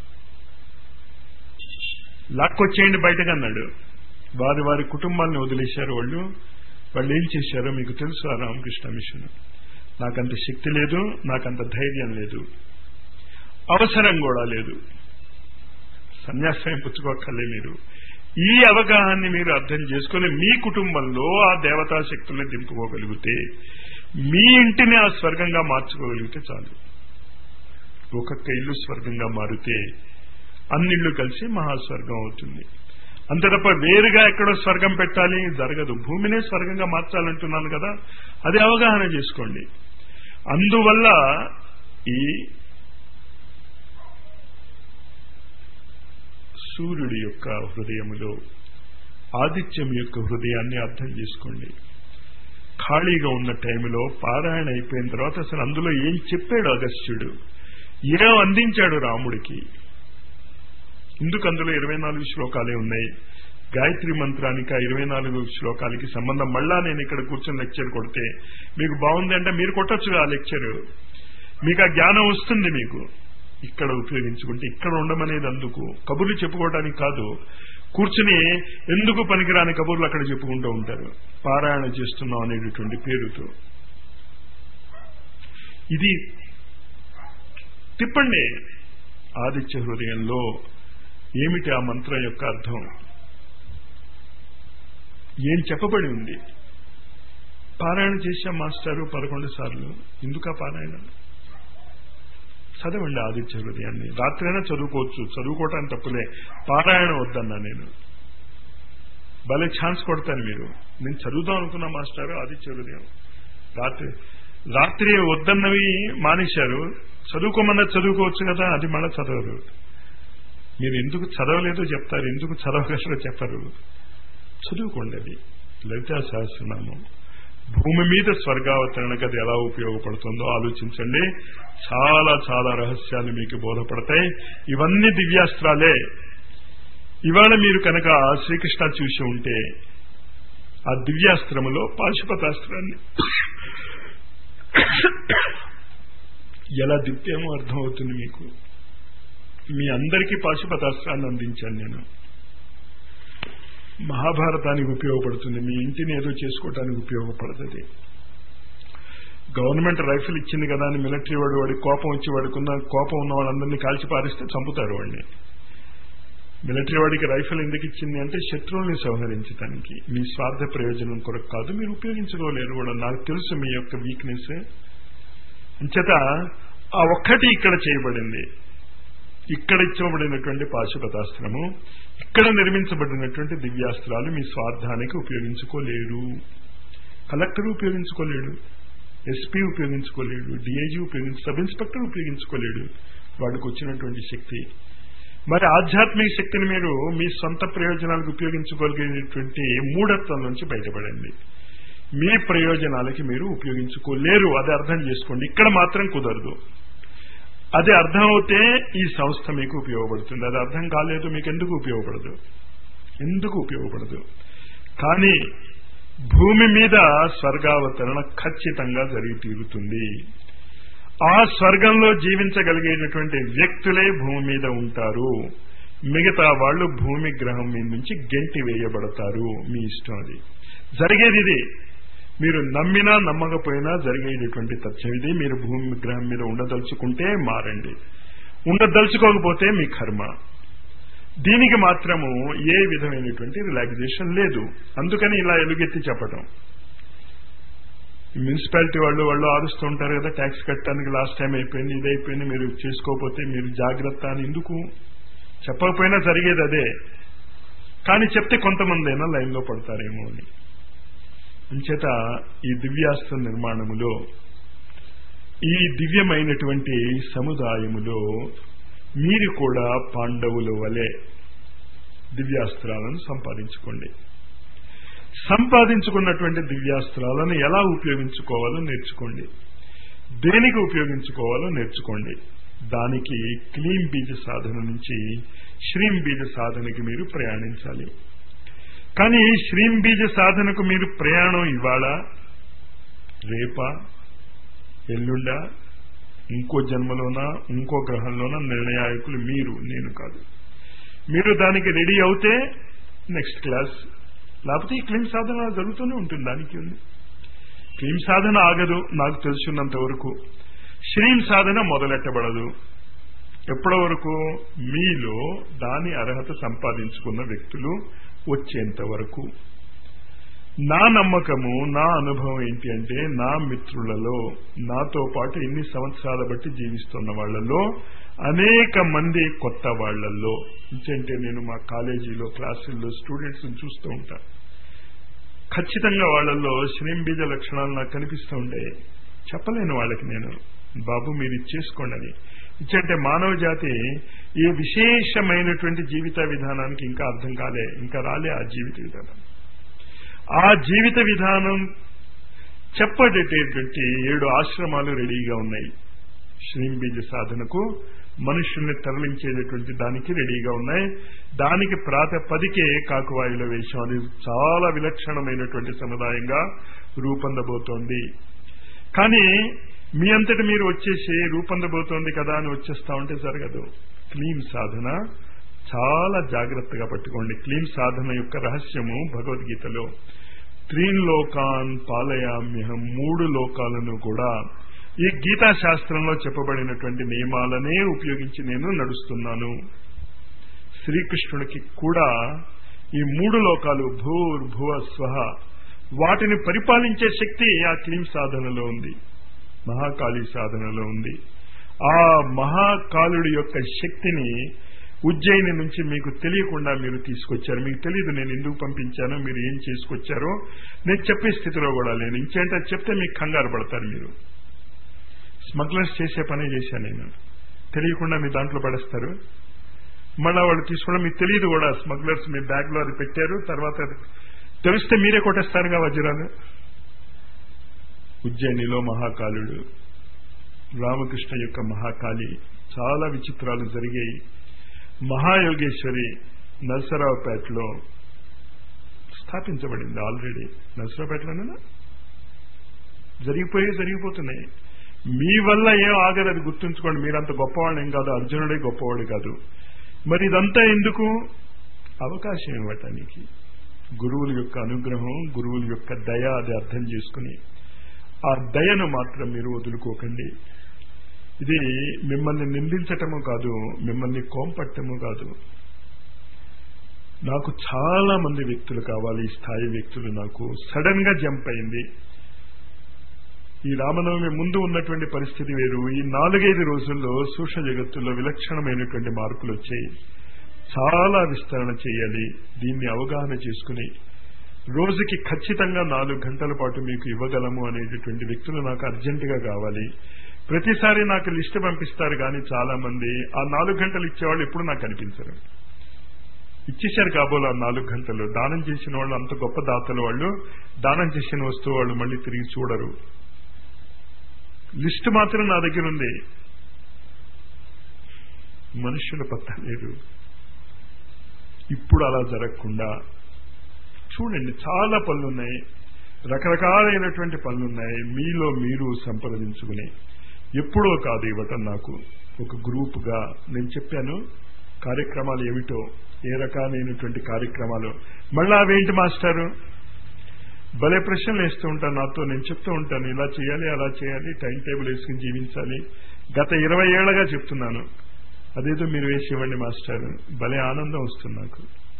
లాక్కొచ్చేయండి బయటకు అన్నాడు వారి వారి కుటుంబాన్ని వదిలేశారు వాళ్ళు వాళ్ళు ఏం చేశారో మీకు తెలుసు ఆ రామకృష్ణ మిషన్ నాకంత శక్తి లేదు నాకంత ధైర్యం లేదు అవసరం కూడా లేదు సన్యాసం పుచ్చుకోక్కర్లే మీరు ఈ అవగాహాన్ని మీరు అర్థం చేసుకుని మీ కుటుంబంలో ఆ దేవతా శక్తుల్ని దింపుకోగలిగితే మీ ఇంటిని ఆ స్వర్గంగా మార్చుకోగలిగితే చాలు ఒక్కొక్క ఇల్లు స్వర్గంగా మారితే అన్నిళ్ళు కలిసి మహాస్వర్గం అవుతుంది అంతే తప్ప వేరుగా ఎక్కడో స్వర్గం పెట్టాలి జరగదు భూమినే స్వర్గంగా మార్చాలంటున్నాను కదా అది అవగాహన చేసుకోండి అందువల్ల ఈ సూర్యుడి యొక్క హృదయములో ఆదిత్యం యొక్క హృదయాన్ని అర్థం చేసుకోండి ఖాళీగా ఉన్న టైంలో పారాయణ అయిపోయిన తర్వాత అసలు అందులో ఏం చెప్పాడు అగస్త్యుడు ఏం అందించాడు రాముడికి ఎందుకు అందులో ఇరవై నాలుగు శ్లోకాలే ఉన్నాయి గాయత్రి మంత్రానికి ఆ ఇరవై నాలుగు శ్లోకాలకి సంబంధం మళ్ళా నేను ఇక్కడ కూర్చొని లెక్చర్ కొడితే మీకు బాగుంది అంటే మీరు కొట్టొచ్చుగా ఆ లెక్చర్ మీకు ఆ జ్ఞానం వస్తుంది మీకు ఇక్కడ ఉపయోగించుకుంటే ఇక్కడ ఉండమనేది అందుకు కబుర్లు చెప్పుకోవడానికి కాదు కూర్చుని ఎందుకు పనికిరాని కబుర్లు అక్కడ చెప్పుకుంటూ ఉంటారు పారాయణ చేస్తున్నాం అనేటటువంటి పేరుతో ఇది తిప్పండి ఆదిత్య హృదయంలో ఏమిటి ఆ మంత్రం యొక్క అర్థం ఏం చెప్పబడి ఉంది పారాయణ చేశాం మాస్టారు పదకొండు సార్లు ఎందుకు ఆ పారాయణ చదవండి ఆదిత్య హృదయాన్ని రాత్రైనా చదువుకోవచ్చు చదువుకోవటానికి తప్పులే పారాయణ వద్దన్నా నేను భలే ఛాన్స్ కొడతాను మీరు నేను చదువుదాం అనుకున్నా మాస్టారు ఆదిత్య హృదయం రాత్రి రాత్రి వద్దన్నవి మానేశారు చదువుకోమన్నా చదువుకోవచ్చు కదా అది మళ్ళీ చదవరు మీరు ఎందుకు చదవలేదో చెప్తారు ఎందుకు చదవగలరో చెప్పరు చదువుకోండి అది లలితా సహస్రనామం భూమి మీద స్వర్గావతరణకు అది ఎలా ఉపయోగపడుతుందో ఆలోచించండి చాలా చాలా రహస్యాలు మీకు బోధపడతాయి ఇవన్నీ దివ్యాస్త్రాలే ఇవాళ మీరు కనుక శ్రీకృష్ణ చూసి ఉంటే ఆ దివ్యాస్త్రములో పాశుపతాస్త్రాన్ని ఎలా దివ్యమో అర్థమవుతుంది మీకు మీ అందరికీ పాశుపతాస్త్రాన్ని అందించాను నేను మహాభారతానికి ఉపయోగపడుతుంది మీ ఇంటిని ఏదో చేసుకోవటానికి ఉపయోగపడుతుంది గవర్నమెంట్ రైఫిల్ ఇచ్చింది కదా అని మిలిటరీ వాడు వాడి కోపం వచ్చి వాడుకున్న కోపం ఉన్న వాళ్ళందరినీ కాల్చి పారిస్తే చంపుతారు వాడిని మిలిటరీ వాడికి రైఫిల్ ఎందుకు ఇచ్చింది అంటే శత్రువుల్ని సంహరించడానికి మీ స్వార్థ ప్రయోజనం కొరకు కాదు మీరు ఉపయోగించుకోలేరు కూడా నాకు తెలుసు మీ యొక్క వీక్నెస్ అంచేత ఆ ఒక్కటి ఇక్కడ చేయబడింది ఇక్కడ ఇచ్చబడినటువంటి పాశుపతాస్త్రము ఇక్కడ నిర్మించబడినటువంటి దివ్యాస్త్రాలు మీ స్వార్థానికి ఉపయోగించుకోలేరు కలెక్టర్ ఉపయోగించుకోలేడు ఎస్పీ ఉపయోగించుకోలేడు డిఐజీ ఉపయోగించు సబ్ ఇన్స్పెక్టర్ ఉపయోగించుకోలేడు వాడికి వచ్చినటువంటి శక్తి మరి ఆధ్యాత్మిక శక్తిని మీరు మీ సొంత ప్రయోజనాలకు ఉపయోగించుకోగలిగినటువంటి మూఢత్వం నుంచి బయటపడండి మీ ప్రయోజనాలకి మీరు ఉపయోగించుకోలేరు అది అర్థం చేసుకోండి ఇక్కడ మాత్రం కుదరదు అది అర్థమవుతే ఈ సంస్థ మీకు ఉపయోగపడుతుంది అది అర్థం కాలేదు మీకు ఎందుకు ఉపయోగపడదు ఎందుకు ఉపయోగపడదు కానీ భూమి మీద స్వర్గావతరణ ఖచ్చితంగా జరిగి తీరుతుంది ఆ స్వర్గంలో జీవించగలిగేటటువంటి వ్యక్తులే భూమి మీద ఉంటారు మిగతా వాళ్ళు భూమి గ్రహం మీద నుంచి గెంటి వేయబడతారు మీ ఇష్టం అది జరిగేది ఇది మీరు నమ్మినా నమ్మకపోయినా జరిగేటటువంటి తథ్యం ఇది మీరు భూమి గ్రహం మీద ఉండదలుచుకుంటే మారండి ఉండదలుచుకోకపోతే మీ కర్మ దీనికి మాత్రము ఏ విధమైనటువంటి రిలాక్సేషన్ లేదు అందుకని ఇలా ఎలుగెత్తి చెప్పటం మున్సిపాలిటీ వాళ్ళు వాళ్ళు ఆరుస్తూ ఉంటారు కదా ట్యాక్స్ కట్టడానికి లాస్ట్ టైం అయిపోయింది ఇది అయిపోయింది మీరు చేసుకోకపోతే మీరు జాగ్రత్త అని ఎందుకు చెప్పకపోయినా జరిగేది అదే కానీ చెప్తే కొంతమంది అయినా లైన్లో పడతారేమో అని అంచేత ఈ దివ్యాస్త్ర నిర్మాణములో ఈ దివ్యమైనటువంటి సముదాయములో మీరు కూడా పాండవుల వలె దివ్యాస్త్రాలను సంపాదించుకోండి సంపాదించుకున్నటువంటి దివ్యాస్త్రాలను ఎలా ఉపయోగించుకోవాలో నేర్చుకోండి దేనికి ఉపయోగించుకోవాలో నేర్చుకోండి దానికి క్లీం బీజ సాధన నుంచి శ్రీం బీజ సాధనకి మీరు ప్రయాణించాలి కానీ శ్రీం బీజ సాధనకు మీరు ప్రయాణం ఇవాళ రేపా ఎల్లుండా ఇంకో జన్మలోనా ఇంకో గ్రహంలోనా నిర్ణయాయకులు మీరు నేను కాదు మీరు దానికి రెడీ అవుతే నెక్స్ట్ క్లాస్ లేకపోతే ఈ క్లీమ్ సాధన జరుగుతూనే ఉంటుంది దానికి ఉంది క్లీమ్ సాధన ఆగదు నాకు తెలుసున్నంత వరకు శ్రీం సాధన మొదలెట్టబడదు ఎప్పటి వరకు మీలో దాని అర్హత సంపాదించుకున్న వ్యక్తులు వచ్చేంత వరకు నా నమ్మకము నా అనుభవం ఏంటి అంటే నా మిత్రులలో నాతో పాటు ఇన్ని సంవత్సరాల బట్టి జీవిస్తున్న వాళ్లలో అనేక మంది కొత్త వాళ్లలో ఇంకంటే నేను మా కాలేజీలో క్లాసుల్లో స్టూడెంట్స్ చూస్తూ ఉంటాను ఖచ్చితంగా వాళ్లలో శ్రీంబీజ లక్షణాలు నాకు కనిపిస్తూ ఉండే చెప్పలేను వాళ్ళకి నేను బాబు మీరు ఇచ్చేసుకోండి అని ఇచ్చంటే మానవ జాతి ఈ విశేషమైనటువంటి జీవిత విధానానికి ఇంకా అర్థం కాలే ఇంకా రాలే ఆ జీవిత విధానం ఆ జీవిత విధానం చెప్పేటటువంటి ఏడు ఆశ్రమాలు రెడీగా ఉన్నాయి శ్రీంబీజ సాధనకు మనుషుల్ని తరలించేటటువంటి దానికి రెడీగా ఉన్నాయి దానికి ప్రాతపదికే కాకువాయుల వేషం అది చాలా విలక్షణమైనటువంటి సముదాయంగా రూపొందబోతోంది కానీ మీ అంతటి మీరు వచ్చేసి రూపొందబోతోంది కదా అని వచ్చేస్తా ఉంటే జరగదు క్లీమ్ సాధన చాలా జాగ్రత్తగా పట్టుకోండి క్లీమ్ సాధన యొక్క రహస్యము భగవద్గీతలో త్రీన్ లోకాన్ పాలయామ్యహం మూడు లోకాలను కూడా ఈ గీతా శాస్త్రంలో చెప్పబడినటువంటి నియమాలనే ఉపయోగించి నేను నడుస్తున్నాను శ్రీకృష్ణుడికి కూడా ఈ మూడు లోకాలు భూర్ భువ స్వహ వాటిని పరిపాలించే శక్తి ఆ క్లీమ్ సాధనలో ఉంది మహాకాళి సాధనలో ఉంది ఆ మహాకాలుడి యొక్క శక్తిని ఉజ్జయిని నుంచి మీకు తెలియకుండా మీరు తీసుకొచ్చారు మీకు తెలియదు నేను ఎందుకు పంపించానో మీరు ఏం చేసుకొచ్చారో నేను చెప్పే స్థితిలో కూడా లేను ఇంకేంటే చెప్తే మీకు కంగారు పడతారు మీరు స్మగ్లర్స్ చేసే పనే చేశాను నేను తెలియకుండా మీ దాంట్లో పడేస్తారు మళ్ళా వాళ్ళు తీసుకోవడం మీకు తెలియదు కూడా స్మగ్లర్స్ మీ బ్యాగ్ లో అది పెట్టారు తర్వాత తెలిస్తే మీరే కొట్టేస్తారుగా వజ్రాలు ఉజ్జయినిలో మహాకాలుడు రామకృష్ణ యొక్క మహాకాళి చాలా విచిత్రాలు జరిగాయి మహాయోగేశ్వరి నరసరావుపేటలో స్థాపించబడింది ఆల్రెడీ నరసరావుపేటలోనేనా జరిగిపోయి జరిగిపోతున్నాయి మీ వల్ల ఏం ఆగదు అది గుర్తుంచుకోండి మీరంత గొప్పవాళ్ళు ఏం కాదు అర్జునుడే గొప్పవాడు కాదు మరి ఇదంతా ఎందుకు అవకాశం ఇవ్వటానికి గురువుల యొక్క అనుగ్రహం గురువుల యొక్క దయ అది అర్థం చేసుకుని ఆ దయను మాత్రం మీరు వదులుకోకండి ఇది మిమ్మల్ని నిందించటము కాదు మిమ్మల్ని కోంపట్టము కాదు నాకు చాలా మంది వ్యక్తులు కావాలి ఈ స్థాయి వ్యక్తులు నాకు సడన్ గా జంప్ అయింది ఈ రామనవమి ముందు ఉన్నటువంటి పరిస్థితి వేరు ఈ నాలుగైదు రోజుల్లో సూక్ష్మ జగత్తులో విలక్షణమైనటువంటి మార్పులు వచ్చాయి చాలా విస్తరణ చేయాలి దీన్ని అవగాహన చేసుకుని రోజుకి ఖచ్చితంగా నాలుగు గంటల పాటు మీకు ఇవ్వగలము అనేటటువంటి వ్యక్తులు నాకు అర్జెంటుగా కావాలి ప్రతిసారి నాకు లిస్ట్ పంపిస్తారు కానీ చాలా మంది ఆ నాలుగు గంటలు ఇచ్చేవాళ్ళు ఎప్పుడు నాకు కనిపించరు ఇచ్చేశారు కాబోలు ఆ నాలుగు గంటలు దానం చేసిన వాళ్ళు అంత గొప్ప దాతలు వాళ్ళు దానం చేసిన వస్తువు వాళ్ళు మళ్ళీ తిరిగి చూడరు లిస్ట్ మాత్రం నా దగ్గర ఉంది మనుషుల పత్త లేదు ఇప్పుడు అలా జరగకుండా చూడండి చాలా పనులున్నాయి రకరకాలైనటువంటి పనులున్నాయి మీలో మీరు సంప్రదించుకుని ఎప్పుడో కాదు ఇవ్వటం నాకు ఒక గ్రూప్గా నేను చెప్పాను కార్యక్రమాలు ఏమిటో ఏ రకాలైనటువంటి కార్యక్రమాలు మళ్ళా అవేంటి మాస్టారు భలే ప్రశ్నలు వేస్తూ ఉంటాను నాతో నేను చెప్తూ ఉంటాను ఇలా చేయాలి అలా చేయాలి టైం టేబుల్ వేసుకుని జీవించాలి గత ఇరవై ఏళ్లగా చెప్తున్నాను అదేదో మీరు వేసి ఇవ్వండి మాస్టర్ భలే ఆనందం వస్తుంది నాకు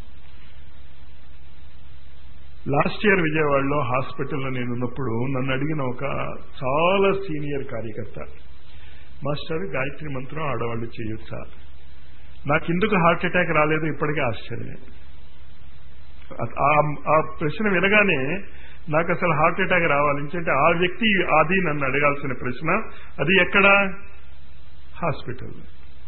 లాస్ట్ ఇయర్ విజయవాడలో హాస్పిటల్లో నేను ఉన్నప్పుడు నన్ను అడిగిన ఒక చాలా సీనియర్ కార్యకర్త మాస్టర్ గాయత్రి మంత్రం ఆడవాళ్ళు చేయొచ్చా నాకెందుకు హార్ట్ అటాక్ రాలేదు ఇప్పటికే ఆశ్చర్యం ఆ- ఆ ప్రశ్న వినగానే నాకు అసలు హార్ట్ అటాక్ రావాలి ఎందుకంటే ఆ వ్యక్తి అది నన్ను అడగాల్సిన ప్రశ్న అది ఎక్కడ హాస్పిటల్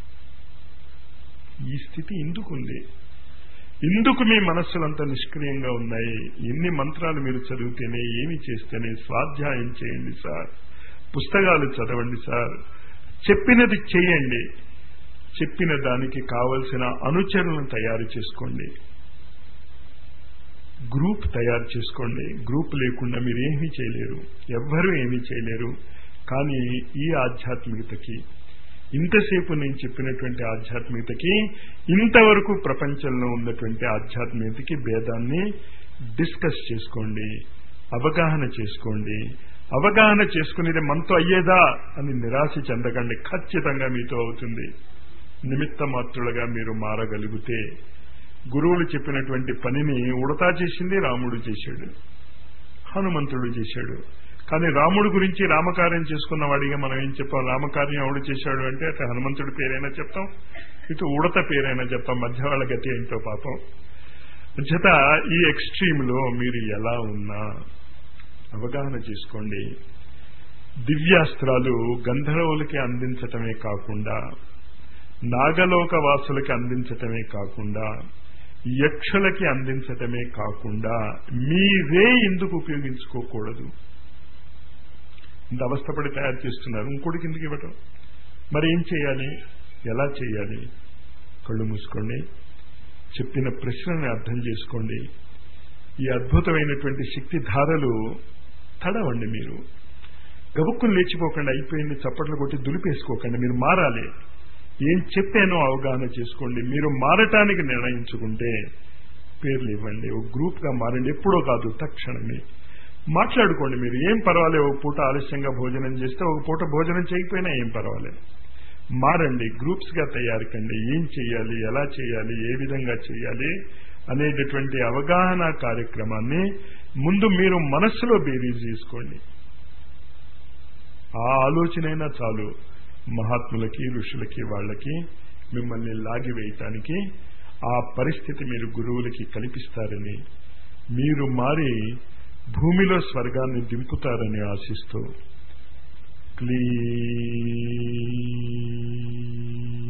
ఈ స్థితి ఎందుకుంది ఎందుకు మీ మనస్సులంతా నిష్క్రియంగా ఉన్నాయి ఎన్ని మంత్రాలు మీరు చదివితేనే ఏమి చేస్తేనే స్వాధ్యాయం చేయండి సార్ పుస్తకాలు చదవండి సార్ చెప్పినది చేయండి చెప్పిన దానికి కావలసిన అనుచరులను తయారు చేసుకోండి గ్రూప్ తయారు చేసుకోండి గ్రూప్ లేకుండా మీరు ఏమీ చేయలేరు ఎవ్వరూ ఏమీ చేయలేరు కానీ ఈ ఆధ్యాత్మికతకి ఇంతసేపు నేను చెప్పినటువంటి ఆధ్యాత్మికతకి ఇంతవరకు ప్రపంచంలో ఉన్నటువంటి ఆధ్యాత్మికతకి భేదాన్ని డిస్కస్ చేసుకోండి అవగాహన చేసుకోండి అవగాహన చేసుకునేది మనతో అయ్యేదా అని నిరాశ చెందకండి ఖచ్చితంగా మీతో అవుతుంది నిమిత్త మాత్రులుగా మీరు మారగలిగితే గురువులు చెప్పినటువంటి పనిని ఉడతా చేసింది రాముడు చేశాడు హనుమంతుడు చేశాడు కానీ రాముడు గురించి రామకార్యం చేసుకున్న వాడిగా మనం ఏం చెప్పాం రామకార్యం ఎవడు చేశాడు అంటే అటు హనుమంతుడి పేరైనా చెప్తాం ఇటు ఉడత పేరైనా చెప్తాం మధ్య వాళ్ళ గతి ఏంటో పాపం జత ఈ ఎక్స్ట్రీమ్ లో మీరు ఎలా ఉన్నా అవగాహన చేసుకోండి దివ్యాస్త్రాలు గంధర్వులకి అందించటమే కాకుండా నాగలోక వాసులకి అందించటమే కాకుండా యక్షులకి అందించటమే కాకుండా మీరే ఎందుకు ఉపయోగించుకోకూడదు ఇంత అవస్థపడి తయారు చేస్తున్నారు ఇంకోటి కిందకి ఇవ్వటం మరి ఏం చేయాలి ఎలా చేయాలి కళ్ళు మూసుకోండి చెప్పిన ప్రశ్నని అర్థం చేసుకోండి ఈ అద్భుతమైనటువంటి శక్తి ధారలు తడవండి మీరు గబుక్కుని లేచిపోకండి అయిపోయింది చప్పట్లు కొట్టి దులిపేసుకోకండి మీరు మారాలి ఏం చెప్పానో అవగాహన చేసుకోండి మీరు మారటానికి నిర్ణయించుకుంటే పేర్లు ఇవ్వండి ఒక గ్రూప్ గా మారండి ఎప్పుడో కాదు తక్షణమే మాట్లాడుకోండి మీరు ఏం పర్వాలేదు ఒక పూట ఆలస్యంగా భోజనం చేస్తే ఒక పూట భోజనం చేయకపోయినా ఏం పర్వాలేదు మారండి గ్రూప్స్ గా తయారు కండి ఏం చేయాలి ఎలా చేయాలి ఏ విధంగా చేయాలి అనేటటువంటి అవగాహన కార్యక్రమాన్ని ముందు మీరు మనస్సులో బేరీజ్ చేసుకోండి ఆ ఆలోచనైనా చాలు మహాత్ములకి ఋషులకి వాళ్ళకి మిమ్మల్ని లాగివేయటానికి ఆ పరిస్థితి మీరు గురువులకి కల్పిస్తారని మీరు మారి భూమిలో స్వర్గాన్ని దింపుతారని ఆశిస్తూ క్లీ